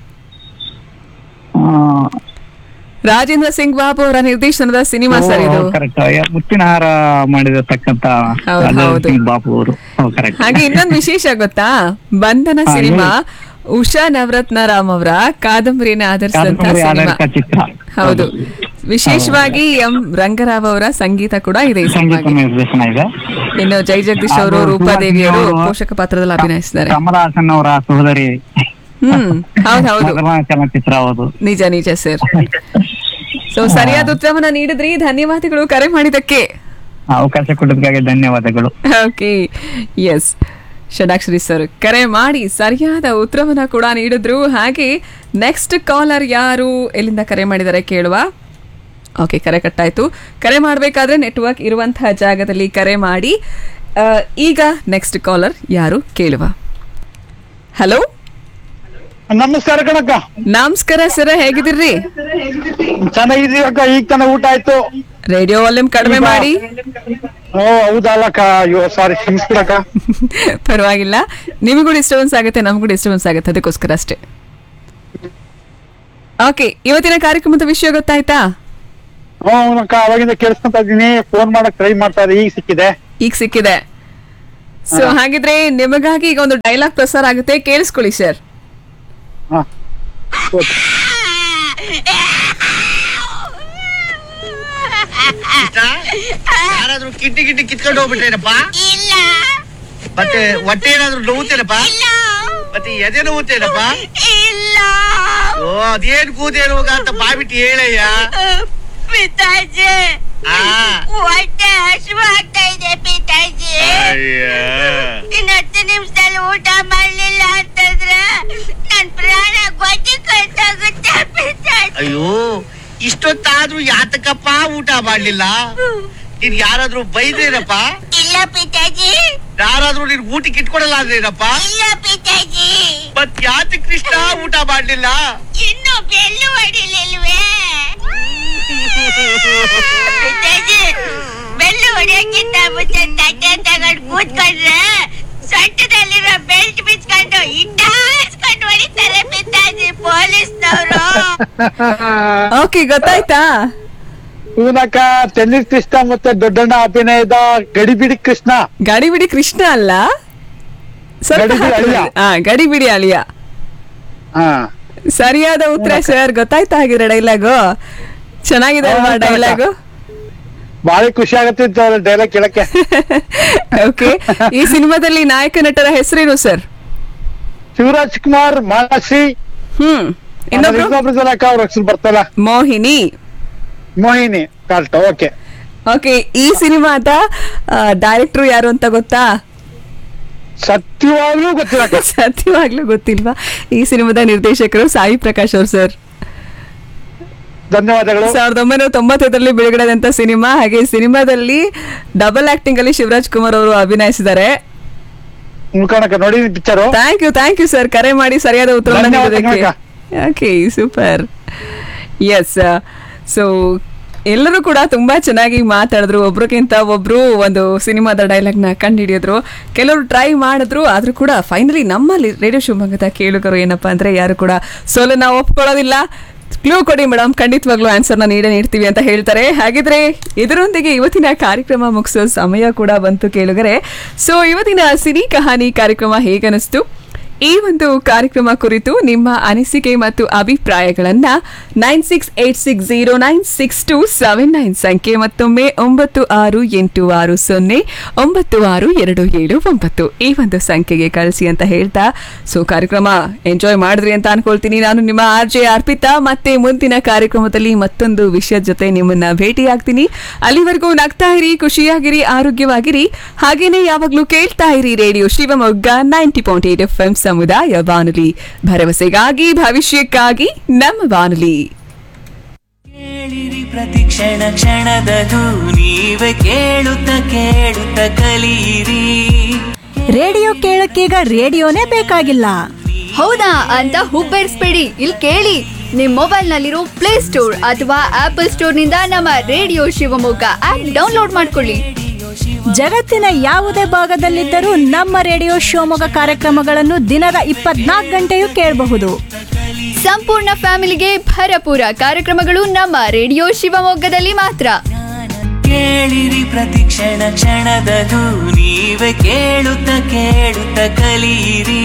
ರಾಜೇಂದ್ರ ಸಿಂಗ್ ಬಾಬು ಅವರ ನಿರ್ದೇಶನದ ಸಿನಿಮಾ ಸರ್ ಇದು ಕರೆಕ್ಟ್ ಮುತ್ತಿನ ಹಾರ ಮಾಡಿರತಕ್ಕಂತ ಹೌದು, ರಾಜೇಂದ್ರ ಹೌದು. ಸಿಂಗ್ ಬಾಬು ಅವರು ಕರೆಕ್ಟ್ ಹಾಗೆ ಇನ್ನೊಂದು ವಿಶೇಷ ಗೊತ್ತಾ ಬಂಧನ ಹಾ, ಸಿನಿಮಾ ಹೇಳಿ. ಉಷಾ ನವರತ್ನ ರಾಮ್ ಅವರ ಕಾದಂಬರಿನ ಆಧರಿಸಿದಂತ ಕಾದಂಬರಿ ಸಿನಿಮಾ ಆಧಾರಿತ ಚಿತ್ರ ಹೌದು ವಿಶೇಷವಾಗಿ ಎಂ ರಂಗರಾವ್ ಅವರ ಸಂಗೀತ ಕೂಡ ಇದೆ ಈ ಸಂಗೀತ ಸಿನಿಮಾಗೆ ನಿರ್ದೇಶನ ಇದೆ ಇನ್ನು ಜೈ ಜಗದೀಶ್ ಅವರು ಹಾಗೂ ರೂಪಾದೇವಿ ಅವರು ಸುಹಾಸಿನಿ ಅವರು ಪೋಷಕ ಪಾತ್ರದಲ್ಲಿ ಅಭಿನಯಿಸಿದ್ದಾರೆ ಕಮಲಹಾಸನ್ ಅವರ ಸಹೋದರಿ ಹ್ಮ್ ಹೌದು ಹೌದು ಮೊದಲ ಚಲನಚಿತ್ರ ಹೌದು ನಿಜ ನಿಜ ಸರ್ ಸೊ ಸರಿಯಾದ ಉತ್ತರವನ್ನ ನೀಡಿದ್ರಿ ಧನ್ಯವಾದಗಳು ಕರೆ ಮಾಡಿದಕ್ಕೆ ಅವಕಾಶ ಕೊಟ್ಟದಕ್ಕಾಗಿ ಧನ್ಯವಾದಗಳು ಓಕೆ ಎಸ್ ಷಡಾಕ್ಷರಿ ಸರ್ ಕರೆ ಮಾಡಿ ಸರಿಯಾದ ಉತ್ತರವನ್ನ ಕೂಡ ನೀಡಿದ್ರು ಹಾಗೆ ನೆಕ್ಸ್ಟ್ ಕಾಲರ್ ಯಾರು ಎಲ್ಲಿಂದ ಕರೆ ಮಾಡಿದ್ದಾರೆ ಕೇಳುವ ಓಕೆ ಕರೆ ಕಟ್ಟಾಯ್ತು ಕರೆ ಮಾಡಬೇಕಾದ್ರೆ ನೆಟ್ವರ್ಕ್ ಇರುವಂತಹ ಜಾಗದಲ್ಲಿ ಕರೆ ಮಾಡಿ ಆ, ಈಗ ನೆಕ್ಸ್ಟ್ ಕಾಲರ್ ಯಾರು ಕೇಳುವ ಹಲೋ ನಮಸ್ಕಾರ ಕಣಕ್ಕ ನಮಸ್ಕಾರ ಸರ್ ಹೇಗಿದ್ದೀರಿ ಚೆನ್ನಾಗಿದೀವಿ ಅಕ್ಕ ಈಗ ತನ ಊಟ ಆಯ್ತು ರೇಡಿಯೋ ವಾಲ್ಯೂಮ್ ಕಡಿಮೆ ಮಾಡಿ ಓ ಹೌದಲ್ಲಕ್ಕ ಅಯ್ಯೋ ಸಾರಿ ಕ್ಷಮಿಸ್ಬಿಡಕ್ಕ ಪರವಾಗಿಲ್ಲ ನಿಮಗೂ ಡಿಸ್ಟರ್ಬೆನ್ಸ್ ಆಗುತ್ತೆ ನಮಗೂ ಡಿಸ್ಟರ್ಬೆನ್ಸ್ ಆಗುತ್ತೆ ಅದಕ್ಕೋಸ್ಕರ ಅಷ್ಟೇ ಓಕೆ ಇವತ್ತಿನ ಕಾರ್ಯಕ್ರಮದ ವಿಷಯ ಗೊತ್ತಾಯ್ತಾ ಹ್ಞೂ ಅಕ್ಕ ಅವಾಗಿಂದ ಕೇಳಿಸ್ಕೊಂತ ಇದೀನಿ ಫೋನ್ ಮಾಡಕ್ ಟ್ರೈ ಮಾಡ್ತಾ ಇದ್ದೆ ಈಗ ಸಿಕ್ಕಿದೆ ಈಗ ಸಿಕ್ಕಿದೆ ಸೊ ಹಾಗಿದ್ರೆ ನಿಮಗಾಗಿ ಈಗ ಒಂದು ಡೈಲಾಗ್ ಪ್ರಸಾರ ಆಗುತ್ತೆ ಕೇಳಿಸ್ಕೊಳ್ಳಿ ಸರ್ ಹಾ ಕೃಷ್ಣ ಯಾರಾದ್ರೂ ಕಿಟ್ಟಿ ಕಿಟ್ಟಿ ಕಿತ್ಕೊಂಡು ಹೋಗ್ಬಿಟ್ರೇನಪ್ಪ ಇಲ್ಲ ಮತ್ತೆ ಹೊಟ್ಟೆ ಏನಾದ್ರೂ ನೋವುತ್ತೇನಪ್ಪ ಮತ್ತೆ ಎದೆ ನೋವುತ್ತೇನಪ್ಪ ಇಲ್ಲ ಓ ಅದೇನ್ ಕೂದೇ ರೋಗ ಅಂತ ಬಾಬಿಟ್ಟು ಹೇಳಯ್ಯ ಪಿತಾಜಿ ಆ. ಹೊಟ್ಟೆ ಹಸಿವು ಆಗ್ತಾ ಇದೆ ಪಿತಾಜಿ ಇನ್ನು ಹತ್ತು ನಿಮಿಷದಲ್ಲಿ ಊಟ ಮಾಡ್ಲಿಲ್ಲ ಅಂತಂದ್ರೆ ನನ್ ಪ್ರಾಣ ಗೊತ್ತಿ ಕಳ್ತಾಗುತ್ತೆ ಪಿತಾಜಿ ಅಯ್ಯೋ ಇಷ್ಟೊತ್ತಾದ್ರೂ ಯಾತಕಪ್ಪ ಊಟ ಮಾಡ್ಲಿಲ್ಲ ನೀನ್ ಯಾರಾದ್ರೂ ಬೈದ್ರೇನಪ್ಪ ಇಲ್ಲ ಪಿತಾಜಿ ಯಾರಾದ್ರೂ ನೀನ್ ಊಟಕ್ಕೆ ಇಟ್ಕೊಡಲ್ಲ ಅಂದ್ರೇನಪ್ಪ ಇಲ್ಲ ಪಿತಾಜಿ ಮತ್ ಯಾತ ಕೃಷ್ಣ ಊಟ ಮಾಡ್ಲಿಲ್ಲ ಇನ್ನು ಬೆಲ್ಲು ಹೊಡಿಲಿಲ್ವೇ ಪಿತಾಜಿ ಬೆಲ್ಲು ಹೊಡಿಯಕ್ಕಿಂತ ಮುಂಚೆ ತಟ್ಟೆ ತಗೊಂಡು ಕೂತ್ಕೊಂಡ್ರೆ ಸೊಂಟದಲ್ಲಿರೋ ಬೆಲ್ಟ್ ಬಿಚ್ಕೊಂಡು ಇಟ್ಟಾಸ್ಕೊಂಡು ಹೊಡಿತಾರೆ ಪಿತಾಜಿ ಪೊಲೀಸ್ನವರು ಓಕೆ ಗೊತ್ತಾಯ್ತಾ ಇವನಕ್ಕ ಟೆನ್ನಿಸ್ ಕೃಷ್ಣ ಮತ್ತೆ ದೊಡ್ಡಣ್ಣ ಅಭಿನಯದ ಗಡಿಬಿಡಿ ಕೃಷ್ಣ ಗಾಡಿ ಬಿಡಿ ಕೃಷ್ಣ ಅಲ್ಲ ಸ್ವಲ್ಪ ಗಡಿಬಿಡಿ ಅಳಿಯ. ಹಾ ಗಡಿಬಿಡಿ ಅಳಿಯ ಹಾ ಸರಿಯಾದ ಉತ್ತರ ಸರ್ ಗೊತ್ತಾಯ್ತಾ ಹಾಗಿದ್ರೆ ಡೈಲಾಗು ಚೆನ್ನಾಗಿದೆ ಅಲ್ವಾ ಹೌದು, ಡೈಲಾಗು ಬಾರಿ ಖುಷಿ ಆಗತ್ತೆ ಡೈಲಾಗ್ ಕೇಳಕ್ಕೆ ಓಕೆ ಈ ಸಿನಿಮಾದಲ್ಲಿ ನಾಯಕ ನಟರ ಹೆಸರೇನು ಸರ್ ಶಿವರಾಜ್ ಕುಮಾರ್ ಮಾನಸಿ ಹ್ಮ್ ಇನ್ನೊಬ್ರು ಇನ್ನೊಬ್ರು ಜನಕ್ಕ ಅವ್ರ ಹೆಸರು ಬರ್ತಲ್ಲ Mohini Mohini correct okay okay ಈ ಸಿನಿಮಾದ ಡೈರೆಕ್ಟರ್ ಯಾರು ಅಂತ ಗೊತ್ತಾ ಸತ್ಯವಾಗ್ಲೂ ಗೊತ್ತಿಲ್ಲ ಸತ್ಯವಾಗ್ಲೂ ಗೊತ್ತಿಲ್ವಾ ಈ ಸಿನಿಮಾದ ನಿರ್ದೇಶಕರು ಸಾಯಿ ಪ್ರಕಾಶ್ ಅವ್ರು ಸರ್ ಧನ್ಯವಾದಗಳು ಸಾವಿರದ ಒಂಬೈನೂರ ತೊಂಬತ್ತೈದರಲ್ಲಿ ಬಿಡುಗಡೆದಂತ ಸಿನಿಮಾ ಹಾಗೆ ಈ ಸಿನಿಮಾದಲ್ಲಿ ಡಬಲ್ ಆಕ್ಟಿಂಗ್ ಅಲ್ಲಿ ಶಿವರಾಜ್ ಕುಮಾರ್ ಅವರು ಅಭಿನಯಿಸಿದ್ದಾರೆ ಮುಖಾಣಕ ನೋಡಿ picture thank you thank you sir ಕರೆ ಮಾಡಿ ಸರಿಯಾದ ಉತ್ತರ ಧನ್ಯವಾದ, ಓಕೆ ಸೂಪರ್ ಎಸ್ ಸೊ ಎಲ್ಲರೂ ಕೂಡ ತುಂಬಾ ಚೆನ್ನಾಗಿ ಮಾತಾಡಿದ್ರು ಒಬ್ರಿಗಿಂತ ಒಬ್ರು ಒಂದು ಸಿನಿಮಾದ ಡೈಲಾಗ್ ನ ಕಂಡುಹಿಡಿದ್ರು ಕೆಲವರು ಟ್ರೈ ಮಾಡಿದ್ರು ಆದ್ರೂ ಕೂಡ ಫೈನಲಿ ನಮ್ಮಲ್ಲಿ ರೇಡಿಯೋ ಶಿವಮೊಗ್ಗದ ಕೇಳುಗರು ಏನಪ್ಪಾ ಅಂದ್ರೆ ಯಾರು ಕೂಡ ಸೋಲನ್ನ ಒಪ್ಕೊಳ್ಳೋದಿಲ್ಲ ಕ್ಲೂ ಕೊಡಿ ಮೇಡಮ್ ಖಂಡಿತವಾಗ್ಲೂ ಆನ್ಸರ್ನ ನೀಡೇ ನೀಡ್ತೀವಿ ಅಂತ ಹೇಳ್ತಾರೆ ಹಾಗಿದ್ರೆ ಇದರೊಂದಿಗೆ ಇವತ್ತಿನ ಕಾರ್ಯಕ್ರಮ ಮುಗಿಸೋ ಸಮಯ ಕೂಡ ಬಂತು ಕೇಳುಗರೆ ಸೊ ಇವತ್ತಿನ ಸಿನಿ ಕಹಾನಿ ಕಾರ್ಯಕ್ರಮ ಹೇಗನಿಸ್ತು ಈ ಒಂದು ಕಾರ್ಯಕ್ರಮ ಕುರಿತು ನಿಮ್ಮ ಅನಿಸಿಕೆ ಮತ್ತು ಅಭಿಪ್ರಾಯಗಳನ್ನ nine six eight six zero nine six two seven nine ಸಂಖ್ಯೆ ಮತ್ತೊಮ್ಮೆ ಒಂಬತ್ತು ಆರು ಎಂಟು ಆರು ಸೊನ್ನೆ ಒಂಬತ್ತು ಆರು ಎರಡು ಏಳು ಒಂಬತ್ತು ಈ ಒಂದು ಸಂಖ್ಯೆಗೆ ಕಳಿಸಿ ಅಂತ ಹೇಳ್ತಾ ಸೊ ಕಾರ್ಯಕ್ರಮ ಎಂಜಾಯ್ ಮಾಡಿದ್ರಿ ಅಂತ ಅನ್ಕೊಳ್ತೀನಿ ನಾನು ನಿಮ್ಮ ಆರ್ ಜೆ ಅರ್ಪಿತಾ ಮತ್ತೆ ಮುಂದಿನ ಕಾರ್ಯಕ್ರಮದಲ್ಲಿ ಮತ್ತೊಂದು ವಿಷಯದ ಜೊತೆ ನಿಮ್ಮನ್ನ ಭೇಟಿ ಆಗ್ತೀನಿ ಅಲ್ಲಿವರೆಗೂ ನಗ್ತಾ ಇರಿ ಖುಷಿಯಾಗಿರಿ ಆರೋಗ್ಯವಾಗಿರಿ ಹಾಗೇನೆ ಯಾವಾಗ್ಲೂ ಕೇಳ್ತಾ ಇರಿ radio Shivamogga ninety point eight F M ಸಮುದಾಯ ಬಾನುಲಿ ಭರವಸೆಗಾಗಿ ಭವಿಷ್ಯಕ್ಕಾಗಿ ನಮ್ಮ ಬಾನುಲಿ ಕೇಳಿರಿ ಪ್ರತಿ ಕ್ಷಣ ಕ್ಷಣದದು ನೀವೇ ಕೇಳುತ್ತ ಕೇಳುತ್ತ ಕಲಿಯಿರಿ ರೇಡಿಯೋ ಕೇಳಕ್ಕೀಗ ರೇಡಿಯೋನೇ ಬೇಕಾಗಿಲ್ಲ ಹೌದಾ ಅಂತ ಹುಬ್ಬೇರಿಸ್ಬೇಡಿ ಇಲ್ಲಿ ಕೇಳಿ ನಿಮ್ ಮೊಬೈಲ್ ನಲ್ಲಿರೋ ಪ್ಲೇ ಸ್ಟೋರ್ ಅಥವಾ ಆಪಲ್ ಸ್ಟೋರ್ ನಿಂದ ನಮ್ಮ ರೇಡಿಯೋ ಶಿವಮೊಗ್ಗ ಆಪ್ ಡೌನ್ಲೋಡ್ ಮಾಡ್ಕೊಳ್ಳಿ ಜಗತ್ತಿನ ಯಾವುದೇ ಭಾಗದಲ್ಲಿದ್ದರೂ ನಮ್ಮ ರೇಡಿಯೋ ಶಿವಮೊಗ್ಗ ಕಾರ್ಯಕ್ರಮಗಳನ್ನು ದಿನದ ಇಪ್ಪತ್ನಾಲ್ಕು ಗಂಟೆಯೂ ಕೇಳಬಹುದು ಸಂಪೂರ್ಣ ಫ್ಯಾಮಿಲಿಗೆ ಭರಪೂರ ಕಾರ್ಯಕ್ರಮಗಳು ನಮ್ಮ ರೇಡಿಯೋ ಶಿವಮೊಗ್ಗದಲ್ಲಿ ಮಾತ್ರ ಕೇಳಿರಿ ಪ್ರತಿ ಕ್ಷಣ ಕ್ಷಣದದು ನೀವೇ ಕೇಳುತ್ತ ಕೇಳುತ್ತ ಕಲಿಯಿರಿ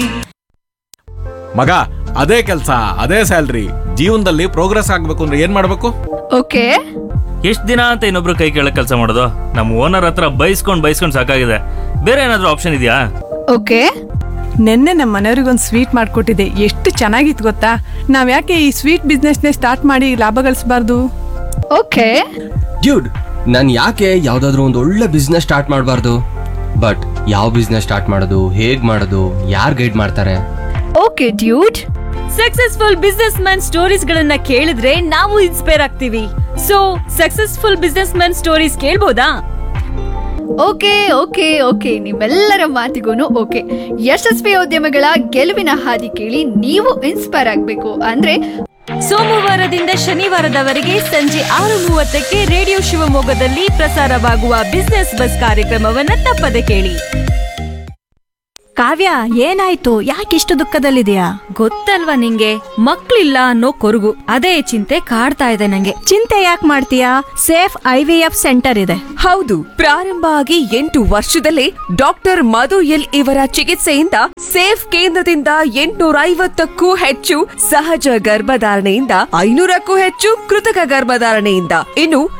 ಮಗ ಅದೇ ಕೆಲಸ ಅದೇ ಸ್ಯಾಲ್ರಿ ಜೀವನದಲ್ಲಿ ಪ್ರೋಗ್ರೆಸ್ ಆಗ್ಬೇಕು ಅಂದ್ರೆ ಏನ್ ಮಾಡ್ಬೇಕು ಓಕೆ ಎಷ್ಟ್ ದಿನ ಅಂತ ಇನ್ನೊಬ್ರು ಕೈ ಕೆಳಗ್ ಕೆಲಸ ಮಾಡೋದು ನಮ್ಮ ಓನರ್ ಹತ್ರ ಬೈಸ್ಕೊಂಡ್ ಬೈಸ್ಕೊಂಡ್ ಸಾಕಾಗಿದೆ ಬೇರೆ ಏನಾದ್ರೂ ಆಪ್ಷನ್ ಇದೆಯಾ ಓಕೆ ನಿನ್ನೆ ನಮ್ಮ ಮನೆಯವ್ರಿಗೊಂದು ಸ್ವೀಟ್ ಮಾಡಿಕೊಟ್ಟಿದ್ದೆ ಎಷ್ಟು ಚೆನ್ನಾಗಿತ್ತು ಗೊತ್ತಾ ನಾವ್ ಯಾಕೆ ಈ ಸ್ವೀಟ್ ಬಿಸ್ನೆಸ್ನೇ ಸ್ಟಾರ್ಟ್ ಮಾಡಿ ಲಾಭ ಗಳಿಸಬಾರ್ದು ಓಕೆ ಡ್ಯೂಡ್ ನಾನು ಯಾಕೆ ಯಾವ್ದಾದ್ರು ಒಂದು ಒಳ್ಳೆ ಬಿಸ್ನೆಸ್ ಸ್ಟಾರ್ಟ್ ಮಾಡಬಾರ್ದು ಬಟ್ ಯಾವ ಬಿಸ್ನೆಸ್ ಸ್ಟಾರ್ಟ್ ಮಾಡೋದು ಹೇಗ್ ಮಾಡೋದು ಯಾರು ಗೈಡ್ ಮಾಡ್ತಾರೆ okay dude successful business man stories ಗಳನ್ನ ಕೇಳಿದ್ರೆ ನಾವು ಇನ್ಸ್ಪೈರ್ ಆಗ್ತೀವಿ so successful business man stories ಕೇಳ್ಬೋದಾ ಓಕೆ ಓಕೆ ಓಕೆ ನಿಮ್ಮೆಲ್ಲರ ಮಾತಿಗೂ ಓಕೆ ಯಶಸ್ವಿ ಉದ್ಯಮಗಳ ಗೆಲುವಿನ ಹಾದಿ ಕೇಳಿ ನೀವು ಇನ್ಸ್ಪೈರ್ ಆಗಬೇಕು ಅಂದ್ರೆ ಸೋಮವಾರದಿಂದ ಶನಿವಾರದವರೆಗೆ ಸಂಜೆ ಆರು ಮೂವತ್ತಕ್ಕೆ ರೇಡಿಯೋ ಶಿವಮೊಗ್ಗದಲ್ಲಿ ಪ್ರಸಾರವಾಗುವ ಬಿಸ್ನೆಸ್ ಬಸ್ ಕಾರ್ಯಕ್ರಮವನ್ನ ತಪ್ಪದೆ ಕೇಳಿ ಕಾವ್ಯ ಏನಾಯ್ತು ಯಾಕಿಷ್ಟು ದುಃಖದಲ್ಲಿದೆಯಾ ಗೊತ್ತಲ್ವಾ ನಿಂಗೆ ಮಕ್ಳಿಲ್ಲ ಅನ್ನೋ ಕೊರಗು ಅದೇ ಚಿಂತೆ ಕಾಡ್ತಾ ಇದೆ ನಂಗೆ ಚಿಂತೆ ಯಾಕೆ ಮಾಡ್ತೀಯಾ safe I V F center ಇದೆ ಹೌದು ಪ್ರಾರಂಭ ಆಗಿ ಎಂಟು ವರ್ಷದಲ್ಲೇ ಡಾಕ್ಟರ್ ಮಧು ಎಲ್ ಇವರ ಚಿಕಿತ್ಸೆಯಿಂದ ಸೇಫ್ ಕೇಂದ್ರದಿಂದ ಎಂಟುನೂರ ಐವತ್ತಕ್ಕೂ ಹೆಚ್ಚು ಸಹಜ ಗರ್ಭಧಾರಣೆಯಿಂದ ಐನೂರಕ್ಕೂ ಹೆಚ್ಚು ಕೃತಕ ಗರ್ಭಧಾರಣೆಯಿಂದ ಇನ್ನು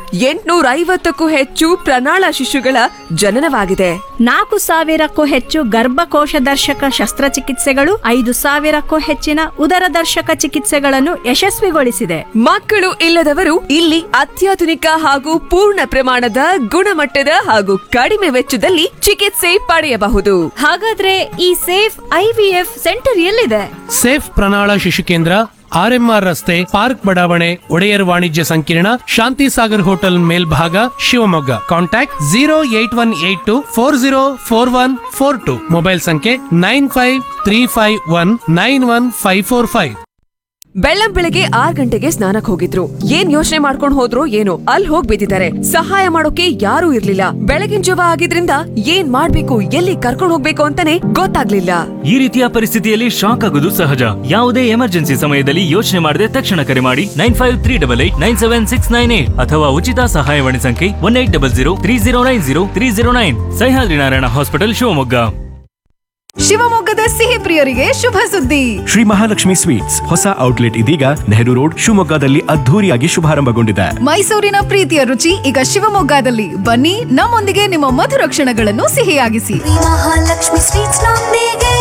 ಎಂಟುನೂರ ಐವತ್ತಕ್ಕೂ ಹೆಚ್ಚು ಪ್ರಣಾಳ ಶಿಶುಗಳ ಜನನವಾಗಿದೆ ನಾಲ್ಕು ಸಾವಿರಕ್ಕೂ ಹೆಚ್ಚು ಗರ್ಭಕೋಶ ದರ್ಶಕ ಶಸ್ತ್ರಚಿಕಿತ್ಸೆಗಳು ಐದು ಸಾವಿರಕ್ಕೂ ಹೆಚ್ಚಿನ ಉದರ ದರ್ಶಕ ಚಿಕಿತ್ಸೆಗಳನ್ನು ಯಶಸ್ವಿಗೊಳಿಸಿದೆ ಮಕ್ಕಳು ಇಲ್ಲದವರು ಇಲ್ಲಿ ಅತ್ಯಾಧುನಿಕ ಹಾಗೂ ಪೂರ್ಣ ಪ್ರಮಾಣದ ಗುಣಮಟ್ಟದ ಹಾಗೂ ಕಡಿಮೆ ವೆಚ್ಚದಲ್ಲಿ ಚಿಕಿತ್ಸೆ ಪಡೆಯಬಹುದು ಹಾಗಾದ್ರೆ ಈ ಸೇಫ್ ಐವಿಎಫ್ ಸೆಂಟರ್ ಎಲ್ಲಿದೆ ಸೇಫ್ ಪ್ರಣಾಳ ಶಿಶು ಕೇಂದ್ರ ಆರ್ಎಂಆರ್ ರಸ್ತೆ ಪಾರ್ಕ್ ಬಡಾವಣೆ ಒಡೆಯರ್ ವಾಣಿಜ್ಯ ಸಂಕೀರ್ಣ ಶಾಂತಿ ಸಾಗರ್ ಹೋಟೆಲ್ ಮೇಲ್ಭಾಗ Shivamogga contact zero eight one eight two four zero four one four two mobile ಸಂಖ್ಯೆ nine five three five one nine one five four five ಬೆಳ್ಳಂ ಬೆಳಗ್ಗೆ ಆರ್ ಗಂಟೆಗೆ ಸ್ನಾನಕ್ ಹೋಗಿದ್ರು ಏನ್ ಯೋಚನೆ ಮಾಡ್ಕೊಂಡ್ ಹೋದ್ರು ಏನೋ ಅಲ್ಲಿ ಹೋಗ್ ಬಿದ್ದಿದ್ದಾರೆ ಸಹಾಯ ಮಾಡೋಕೆ ಯಾರೂ ಇರ್ಲಿಲ್ಲ ಬೆಳಗಿನ ಜವ ಆಗಿದ್ರಿಂದ ಏನ್ ಮಾಡ್ಬೇಕು ಎಲ್ಲಿ ಕರ್ಕೊಂಡ್ ಹೋಗ್ಬೇಕು ಅಂತಾನೆ ಗೊತ್ತಾಗ್ಲಿಲ್ಲ ಈ ರೀತಿಯ ಪರಿಸ್ಥಿತಿಯಲ್ಲಿ ಶಾಕ್ ಆಗೋದು ಸಹಜ ಯಾವುದೇ ಎಮರ್ಜೆನ್ಸಿ ಸಮಯದಲ್ಲಿ ಯೋಚನೆ ಮಾಡದೆ ತಕ್ಷಣ ಕರೆ ಮಾಡಿ nine five three double eight nine seven six nine eight ಅಥವಾ ಉಚಿತ ಸಹಾಯವಾಣಿ ಸಂಖ್ಯೆ one eight double zero three zero nine zero three zero nine Sahyadri Narayana hospital Shivamogga ಶಿವಮೊಗ್ಗದ ಸಿಹಿ ಪ್ರಿಯರಿಗೆ ಶುಭ ಸುದ್ದಿ ಶ್ರೀ ಮಹಾಲಕ್ಷ್ಮಿ ಸ್ವೀಟ್ಸ್ ಹೊಸ ಔಟ್ಲೆಟ್ ಇದೀಗ ನೆಹರು ರೋಡ್ ಶಿವಮೊಗ್ಗದಲ್ಲಿ ಅದ್ಧೂರಿಯಾಗಿ ಶುಭಾರಂಭಗೊಂಡಿದೆ ಮೈಸೂರಿನ ಪ್ರೀತಿಯ ರುಚಿ ಈಗ ಶಿವಮೊಗ್ಗದಲ್ಲಿ ಬನ್ನಿ ನಮ್ಮೊಂದಿಗೆ ನಿಮ್ಮ ಮಧುರ ಕ್ಷಣಗಳನ್ನು ಸಿಹಿಯಾಗಿಸಿ ಮಹಾಲಕ್ಷ್ಮಿ ಸ್ವೀಟ್ಸ್ ನೊಂದಿಗೆ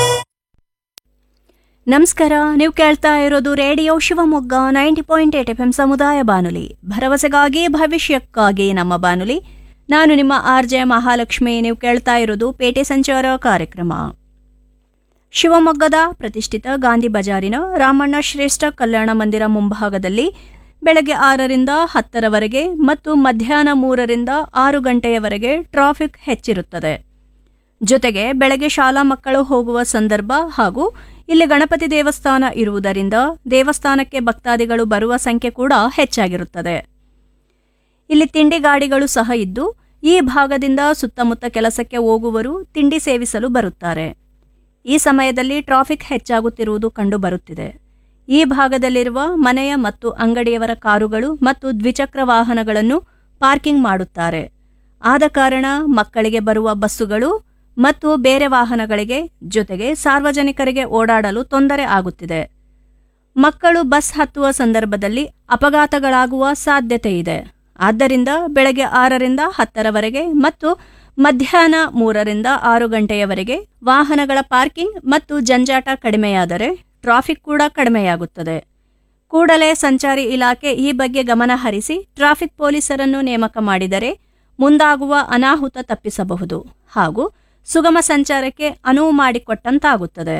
ನಮಸ್ಕಾರ ನೀವು ಕೇಳ್ತಾ ಇರೋದು radio Shivamogga ninety point eight F M ಸಮುದಾಯ ಬಾನುಲಿ ಭರವಸೆಗಾಗಿ ಭವಿಷ್ಯಕ್ಕಾಗಿ ನಮ್ಮ ಬಾನುಲಿ ನಾನು ನಿಮ್ಮ ಆರ್ ಜೆ ಮಹಾಲಕ್ಷ್ಮಿ ನೀವು ಕೇಳ್ತಾ ಇರೋದು ಪೇಟೆ ಸಂಚಾರ ಕಾರ್ಯಕ್ರಮ ಶಿವಮೊಗ್ಗದ ಪ್ರತಿಷ್ಠಿತ ಗಾಂಧಿ ಬಜಾರಿನ ರಾಮಣ್ಣ ಶ್ರೇಷ್ಠ ಕಲ್ಯಾಣ ಮಂದಿರ ಮುಂಭಾಗದಲ್ಲಿ ಬೆಳಗ್ಗೆ ಆರರಿಂದ ಹತ್ತರವರೆಗೆ ಮತ್ತು ಮಧ್ಯಾಹ್ನ ಮೂರರಿಂದ ಆರು ಗಂಟೆಯವರೆಗೆ ಟ್ರಾಫಿಕ್ ಹೆಚ್ಚಿರುತ್ತದೆ ಜೊತೆಗೆ ಬೆಳಗ್ಗೆ ಶಾಲಾ ಮಕ್ಕಳು ಹೋಗುವ ಸಂದರ್ಭ ಹಾಗೂ ಇಲ್ಲಿ ಗಣಪತಿ ದೇವಸ್ಥಾನ ಇರುವುದರಿಂದ ದೇವಸ್ಥಾನಕ್ಕೆ ಭಕ್ತಾದಿಗಳು ಬರುವ ಸಂಖ್ಯೆ ಕೂಡ ಹೆಚ್ಚಾಗಿರುತ್ತದೆ ಇಲ್ಲಿ ತಿಂಡಿ ಗಾಡಿಗಳು ಸಹ ಇದ್ದು ಈ ಭಾಗದಿಂದ ಸುತ್ತಮುತ್ತ ಕೆಲಸಕ್ಕೆ ಹೋಗುವರು ತಿಂಡಿ ಸೇವಿಸಲು ಬರುತ್ತಾರೆ ಈ ಸಮಯದಲ್ಲಿ ಟ್ರಾಫಿಕ್ ಹೆಚ್ಚಾಗುತ್ತಿರುವುದು ಕಂಡುಬರುತ್ತಿದೆ ಈ ಭಾಗದಲ್ಲಿರುವ ಮನೆಯ ಮತ್ತು ಅಂಗಡಿಯವರ ಕಾರುಗಳು ಮತ್ತು ದ್ವಿಚಕ್ರ ವಾಹನಗಳನ್ನು ಪಾರ್ಕಿಂಗ್ ಮಾಡುತ್ತಾರೆ ಆದ ಕಾರಣ ಮಕ್ಕಳಿಗೆ ಬರುವ ಬಸ್ಸುಗಳು ಮತ್ತು ಬೇರೆ ವಾಹನಗಳಿಗೆ ಜೊತೆಗೆ ಸಾರ್ವಜನಿಕರಿಗೆ ಓಡಾಡಲು ತೊಂದರೆ ಆಗುತ್ತಿದೆ ಮಕ್ಕಳು ಬಸ್ ಹತ್ತುವ ಸಂದರ್ಭದಲ್ಲಿ ಅಪಘಾತಗಳಾಗುವ ಸಾಧ್ಯತೆ ಇದೆ ಆದ್ದರಿಂದ ಬೆಳಗ್ಗೆ ಆರರಿಂದ ಹತ್ತರವರೆಗೆ ಮತ್ತು ಮಧ್ಯಾಹ್ನ ಮೂರರಿಂದ ಆರು ಗಂಟೆಯವರೆಗೆ ವಾಹನಗಳ ಪಾರ್ಕಿಂಗ್ ಮತ್ತು ಜಂಜಾಟ ಕಡಿಮೆಯಾದರೆ ಟ್ರಾಫಿಕ್ ಕೂಡ ಕಡಿಮೆಯಾಗುತ್ತದೆ ಕೂಡಲೇ ಸಂಚಾರಿ ಇಲಾಖೆ ಈ ಬಗ್ಗೆ ಗಮನ ಹರಿಸಿ ಟ್ರಾಫಿಕ್ ಪೊಲೀಸರನ್ನು ನೇಮಕ ಮಾಡಿದರೆ ಮುಂದಾಗುವ ಅನಾಹುತ ತಪ್ಪಿಸಬಹುದು ಹಾಗೂ ಸುಗಮ ಸಂಚಾರಕ್ಕೆ ಅನುವು ಮಾಡಿಕೊಟ್ಟಂತಾಗುತ್ತದೆ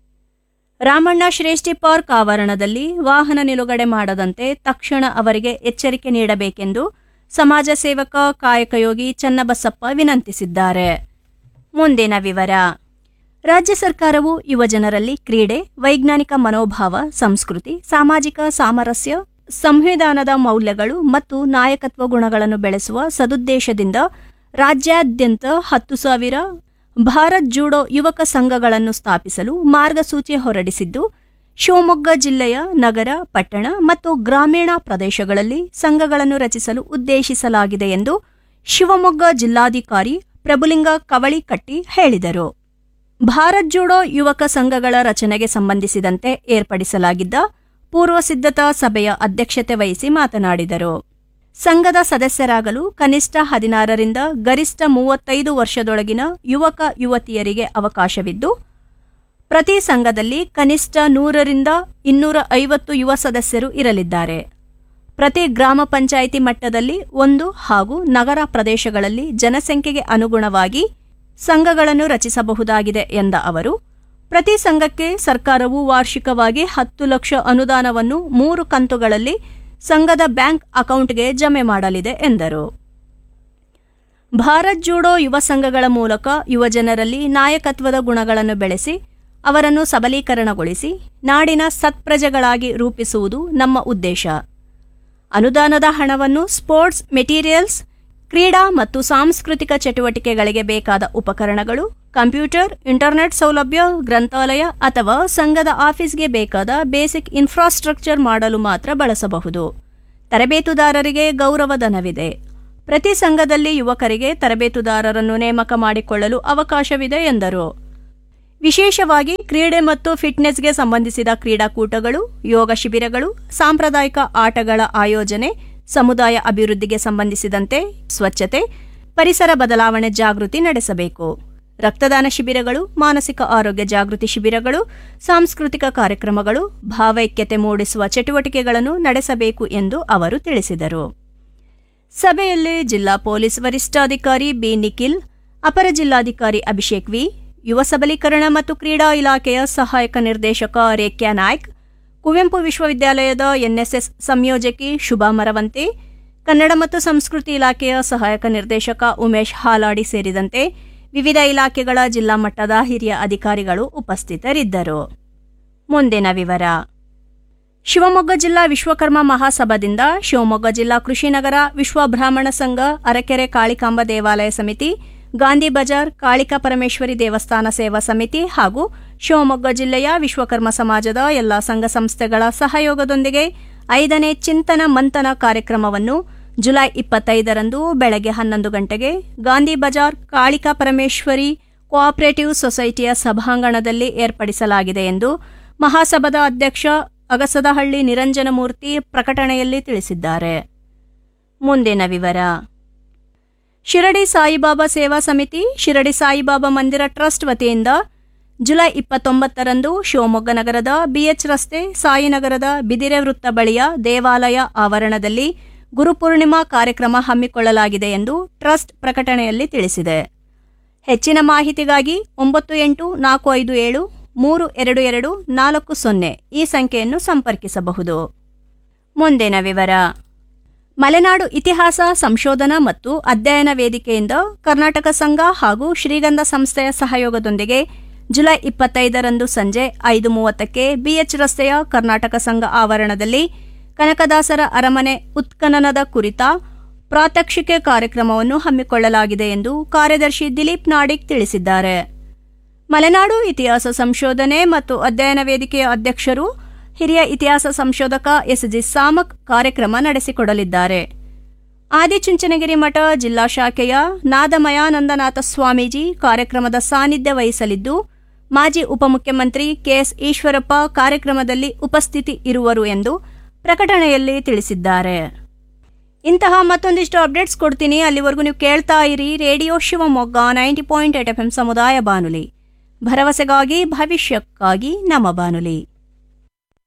ರಾಮಣ್ಣ ಶ್ರೇಷ್ಠಿ ಪಾರ್ಕ್ ಆವರಣದಲ್ಲಿ ವಾಹನ ನಿಲುಗಡೆ ಮಾಡದಂತೆ ತಕ್ಷಣ ಅವರಿಗೆ ಎಚ್ಚರಿಕೆ ನೀಡಬೇಕೆಂದು ಸಮಾಜ ಸೇವಕ ಕಾಯಕಯೋಗಿ ಚನ್ನಬಸಪ್ಪ ವಿನಂತಿಸಿದ್ದಾರೆ ಮುಂದಿನ ವಿವರ ರಾಜ್ಯ ಸರ್ಕಾರವು ಯುವಜನರಲ್ಲಿ ಕ್ರೀಡೆ ವೈಜ್ಞಾನಿಕ ಮನೋಭಾವ ಸಂಸ್ಕೃತಿ ಸಾಮಾಜಿಕ ಸಾಮರಸ್ಯ ಸಂವಿಧಾನದ ಮೌಲ್ಯಗಳು ಮತ್ತು ನಾಯಕತ್ವ ಗುಣಗಳನ್ನು ಬೆಳೆಸುವ ಸದುದ್ದೇಶದಿಂದ ರಾಜ್ಯಾದ್ಯಂತ ಹತ್ತು ಸಾವಿರ ಭಾರತ್ ಜೂಡೋ ಯುವಕ ಸಂಘಗಳನ್ನು ಸ್ಥಾಪಿಸಲು ಮಾರ್ಗಸೂಚಿ ಹೊರಡಿಸಿದ್ದು ಶಿವಮೊಗ್ಗ ಜಿಲ್ಲೆಯ ನಗರ ಪಟ್ಟಣ ಮತ್ತು ಗ್ರಾಮೀಣ ಪ್ರದೇಶಗಳಲ್ಲಿ ಸಂಘಗಳನ್ನು ರಚಿಸಲು ಉದ್ದೇಶಿಸಲಾಗಿದೆ ಎಂದು ಶಿವಮೊಗ್ಗ ಜಿಲ್ಲಾಧಿಕಾರಿ ಪ್ರಭುಲಿಂಗ ಕವಳಿಕಟ್ಟಿ ಹೇಳಿದರು ಭಾರತ್ ಜೋಡೋ ಯುವಕ ಸಂಘಗಳ ರಚನೆಗೆ ಸಂಬಂಧಿಸಿದಂತೆ ಏರ್ಪಡಿಸಲಾಗಿದ್ದ ಪೂರ್ವ ಸಿದ್ಧತಾ ಸಭೆಯ ಅಧ್ಯಕ್ಷತೆ ವಹಿಸಿ ಮಾತನಾಡಿದರು ಸಂಘದ ಸದಸ್ಯರಾಗಲು ಕನಿಷ್ಠ ಹದಿನಾರರಿಂದ ಗರಿಷ್ಠ ಮೂವತ್ತೈದು ವರ್ಷದೊಳಗಿನ ಯುವಕ ಯುವತಿಯರಿಗೆ ಅವಕಾಶವಿದ್ದು ಪ್ರತಿ ಸಂಘದಲ್ಲಿ ಕನಿಷ್ಠ ನೂರರಿಂದ ಇನ್ನೂರ ಐವತ್ತು ಯುವ ಸದಸ್ಯರು ಇರಲಿದ್ದಾರೆ ಪ್ರತಿ ಗ್ರಾಮ ಪಂಚಾಯಿತಿ ಮಟ್ಟದಲ್ಲಿ ಒಂದು ಹಾಗೂ ನಗರ ಪ್ರದೇಶಗಳಲ್ಲಿ ಜನಸಂಖ್ಯೆಗೆ ಅನುಗುಣವಾಗಿ ಸಂಘಗಳನ್ನು ರಚಿಸಬಹುದಾಗಿದೆ ಎಂದ ಅವರು ಪ್ರತಿ ಸಂಘಕ್ಕೆ ಸರ್ಕಾರವು ವಾರ್ಷಿಕವಾಗಿ ಹತ್ತು ಲಕ್ಷ ಅನುದಾನವನ್ನು ಮೂರು ಕಂತುಗಳಲ್ಲಿ ಸಂಘದ ಬ್ಯಾಂಕ್ ಅಕೌಂಟ್ಗೆ ಜಮೆ ಮಾಡಲಿದೆ ಎಂದರು ಭಾರತ್ ಜೂಡೋ ಯುವ ಸಂಘಗಳ ಮೂಲಕ ಯುವಜನರಲ್ಲಿ ನಾಯಕತ್ವದ ಗುಣಗಳನ್ನು ಬೆಳೆಸಿ ಅವರನ್ನು ಸಬಲೀಕರಣಗೊಳಿಸಿ ನಾಡಿನ ಸತ್ಪ್ರಜೆಗಳಾಗಿ ರೂಪಿಸುವುದು ನಮ್ಮ ಉದ್ದೇಶ ಅನುದಾನದ ಹಣವನ್ನು ಸ್ಪೋರ್ಟ್ಸ್ ಮೆಟೀರಿಯಲ್ಸ್ ಕ್ರೀಡಾ ಮತ್ತು ಸಾಂಸ್ಕೃತಿಕ ಚಟುವಟಿಕೆಗಳಿಗೆ ಬೇಕಾದ ಉಪಕರಣಗಳು ಕಂಪ್ಯೂಟರ್ ಇಂಟರ್ನೆಟ್ ಸೌಲಭ್ಯ ಗ್ರಂಥಾಲಯ ಅಥವಾ ಸಂಘದ ಆಫೀಸ್ಗೆ ಬೇಕಾದ ಬೇಸಿಕ್ ಇನ್ಫ್ರಾಸ್ಟ್ರಕ್ಚರ್ ಮಾಡಲು ಮಾತ್ರ ಬಳಸಬಹುದು ತರಬೇತುದಾರರಿಗೆ ಗೌರವಧನವಿದೆ ಪ್ರತಿ ಸಂಘದಲ್ಲಿ ಯುವಕರಿಗೆ ತರಬೇತುದಾರರನ್ನು ನೇಮಕ ಮಾಡಿಕೊಳ್ಳಲು ಅವಕಾಶವಿದೆ ಎಂದರು ವಿಶೇಷವಾಗಿ ಕ್ರೀಡೆ ಮತ್ತು ಫಿಟ್ನೆಸ್ಗೆ ಸಂಬಂಧಿಸಿದ ಕ್ರೀಡಾಕೂಟಗಳು ಯೋಗ ಶಿಬಿರಗಳು ಸಾಂಪ್ರದಾಯಿಕ ಆಟಗಳ ಆಯೋಜನೆ ಸಮುದಾಯ ಅಭಿವೃದ್ಧಿಗೆ ಸಂಬಂಧಿಸಿದಂತೆ ಸ್ವಚ್ಛತೆ ಪರಿಸರ ಬದಲಾವಣೆ ಜಾಗೃತಿ ನಡೆಸಬೇಕು ರಕ್ತದಾನ ಶಿಬಿರಗಳು ಮಾನಸಿಕ ಆರೋಗ್ಯ ಜಾಗೃತಿ ಶಿಬಿರಗಳು ಸಾಂಸ್ಕೃತಿಕ ಕಾರ್ಯಕ್ರಮಗಳು ಭಾವೈಕ್ಯತೆ ಮೂಡಿಸುವ ಚಟುವಟಿಕೆಗಳನ್ನು ನಡೆಸಬೇಕು ಎಂದು ಅವರು ತಿಳಿಸಿದರು ಸಭೆಯಲ್ಲಿ ಜಿಲ್ಲಾ ಪೊಲೀಸ್ ವರಿಷ್ಠಾಧಿಕಾರಿ ಬಿ ನಿಖಿಲ್ ಅಪರ ಜಿಲ್ಲಾಧಿಕಾರಿ ಅಭಿಷೇಕ್ ವಿ ಯುವ ಸಬಲೀಕರಣ ಮತ್ತು ಕ್ರೀಡಾ ಇಲಾಖೆಯ ಸಹಾಯಕ ನಿರ್ದೇಶಕ ರೇಖ್ಯಾ ನಾಯ್ಕ್ ಕುವೆಂಪು ವಿಶ್ವವಿದ್ಯಾಲಯದ ಎನ್ಎಸ್ಎಸ್ ಸಂಯೋಜಕಿ ಶುಭಾ ಮರವಂತೆ ಕನ್ನಡ ಮತ್ತು ಸಂಸ್ಕೃತಿ ಇಲಾಖೆಯ ಸಹಾಯಕ ನಿರ್ದೇಶಕ ಉಮೇಶ್ ಹಾಲಾಡಿ ಸೇರಿದಂತೆ ವಿವಿಧ ಇಲಾಖೆಗಳ ಜಿಲ್ಲಾ ಮಟ್ಟದ ಹಿರಿಯ ಅಧಿಕಾರಿಗಳು ಉಪಸ್ಥಿತರಿದ್ದರು ಮುಂದಿನ ವಿವರ ಶಿವಮೊಗ್ಗ ಜಿಲ್ಲಾ ವಿಶ್ವಕರ್ಮ ಮಹಾಸಭಾದಿಂದ ಶಿವಮೊಗ್ಗ ಜಿಲ್ಲಾ ಕೃಷಿನಗರ ವಿಶ್ವ ಬ್ರಾಹ್ಮಣ ಸಂಘ ಅರಕೆರೆ ಕಾಳಿಕಾಂಬ ದೇವಾಲಯ ಸಮಿತಿ ಗಾಂಧಿ ಬಜಾರ್ ಕಾಳಿಕಾ ಪರಮೇಶ್ವರಿ ದೇವಸ್ಥಾನ ಸೇವಾ ಸಮಿತಿ ಹಾಗೂ ಶಿವಮೊಗ್ಗ ಜಿಲ್ಲೆಯ ವಿಶ್ವಕರ್ಮ ಸಮಾಜದ ಎಲ್ಲಾ ಸಂಘ ಸಂಸ್ಥೆಗಳ ಸಹಯೋಗದೊಂದಿಗೆ ಐದನೇ ಚಿಂತನ ಮಂಥನ ಕಾರ್ಯಕ್ರಮವನ್ನು ಜುಲೈ ಇಪ್ಪತ್ತೈದರಂದು ಬೆಳಗ್ಗೆ ಹನ್ನೊಂದು ಗಂಟೆಗೆ ಗಾಂಧಿ ಬಜಾರ್ ಕಾಳಿಕಾ ಪರಮೇಶ್ವರಿ ಕೋಆಪರೇಟಿವ್ ಸೊಸೈಟಿಯ ಸಭಾಂಗಣದಲ್ಲಿ ಏರ್ಪಡಿಸಲಾಗಿದೆ ಎಂದು ಮಹಾಸಭಾದ ಅಧ್ಯಕ್ಷ ಅಗಸದಹಳ್ಳಿ ನಿರಂಜನಮೂರ್ತಿ ಪ್ರಕಟಣೆಯಲ್ಲಿ ತಿಳಿಸಿದ್ದಾರೆ ಮುಂದಿನ ವಿವರ ಶಿರಡಿ ಸಾಯಿಬಾಬಾ ಸೇವಾ ಸಮಿತಿ ಶಿರಡಿ ಸಾಯಿಬಾಬಾ ಮಂದಿರ ಟ್ರಸ್ಟ್ ವತಿಯಿಂದ ಜುಲೈ ಇಪ್ಪತ್ತೊಂಬತ್ತರಂದು ಶಿವಮೊಗ್ಗ ನಗರದ ಬಿಎಚ್ ರಸ್ತೆ ಸಾಯಿನಗರದ ಬಿದಿರೆ ವೃತ್ತ ಬಳಿಯ ದೇವಾಲಯ ಆವರಣದಲ್ಲಿ ಗುರುಪೂರ್ಣಿಮಾ ಕಾರ್ಯಕ್ರಮ ಹಮ್ಮಿಕೊಳ್ಳಲಾಗಿದೆ ಎಂದು ಟ್ರಸ್ಟ್ ಪ್ರಕಟಣೆಯಲ್ಲಿ ತಿಳಿಸಿದೆ ಹೆಚ್ಚಿನ ಮಾಹಿತಿಗಾಗಿ ಒಂಬತ್ತು ಎಂಟು ನಾಲ್ಕು ಐದು ಏಳು ಮೂರು ಎರಡು ಎರಡು ನಾಲ್ಕು ಸೊನ್ನೆ ಈ ಸಂಖ್ಯೆಯನ್ನು ಸಂಪರ್ಕಿಸಬಹುದು ಮುಂದಿನ ವಿವರ ಮಲೆನಾಡು ಇತಿಹಾಸ ಸಂಶೋಧನಾ ಮತ್ತು ಅಧ್ಯಯನ ವೇದಿಕೆಯಿಂದ ಕರ್ನಾಟಕ ಸಂಘ ಹಾಗೂ ಶ್ರೀಗಂಧ ಸಂಸ್ಥೆಯ ಸಹಯೋಗದೊಂದಿಗೆ ಜುಲೈ ಇಪ್ಪತ್ತೈದರಂದು ಸಂಜೆ ಐದು ಮೂವತ್ತಕ್ಕೆ ಬಿಎಚ್ ರಸ್ತೆಯ ಕರ್ನಾಟಕ ಸಂಘ ಆವರಣದಲ್ಲಿ ಕನಕದಾಸರ ಅರಮನೆ ಉತ್ಖನನದ ಕುರಿತ ಪ್ರಾತ್ಯಕ್ಷಿಕೆ ಕಾರ್ಯಕ್ರಮವನ್ನು ಹಮ್ಮಿಕೊಳ್ಳಲಾಗಿದೆ ಎಂದು ಕಾರ್ಯದರ್ಶಿ ದಿಲೀಪ್ ನಾಡಿಗ್ ತಿಳಿಸಿದ್ದಾರೆ ಮಲೆನಾಡು ಇತಿಹಾಸ ಸಂಶೋಧನೆ ಮತ್ತು ಅಧ್ಯಯನ ವೇದಿಕೆಯ ಅಧ್ಯಕ್ಷರು ಹಿರಿಯ ಇತಿಹಾಸ ಸಂಶೋಧಕ ಎಸ್ ಜಿ ಸಾಮಕ್ ಕಾರ್ಯಕ್ರಮ ನಡೆಸಿಕೊಡಲಿದ್ದಾರೆ ಆದಿಚುಂಚನಗಿರಿ ಮಠ ಜಿಲ್ಲಾ ಶಾಖೆಯ ನಾದಮಯಾನಂದನಾಥ ಸ್ವಾಮೀಜಿ ಕಾರ್ಯಕ್ರಮದ ಸಾನ್ನಿಧ್ಯ ವಹಿಸಲಿದ್ದು ಮಾಜಿ ಉಪಮುಖ್ಯಮಂತ್ರಿ ಕೆಎಸ್ ಈಶ್ವರಪ್ಪ ಕಾರ್ಯಕ್ರಮದಲ್ಲಿ ಉಪಸ್ಥಿತಿ ಇರುವರು ಎಂದು ಪ್ರಕಟಣೆಯಲ್ಲಿ ತಿಳಿಸಿದ್ದಾರೆ ಇಂತಹ ಮತ್ತೊಂದಿಷ್ಟು ಅಪ್ಡೇಟ್ಸ್ ಕೊಡ್ತೀನಿ ಅಲ್ಲಿವರೆಗೂ ನೀವು ಕೇಳ್ತಾ ಇರಿ radio Shivamogga ninety point eight F M ಸಮುದಾಯ ಬಾನುಲಿ ಭರವಸೆಗಾಗಿ ಭವಿಷ್ಯಕ್ಕಾಗಿ ನಮ್ಮ ಬಾನುಲಿ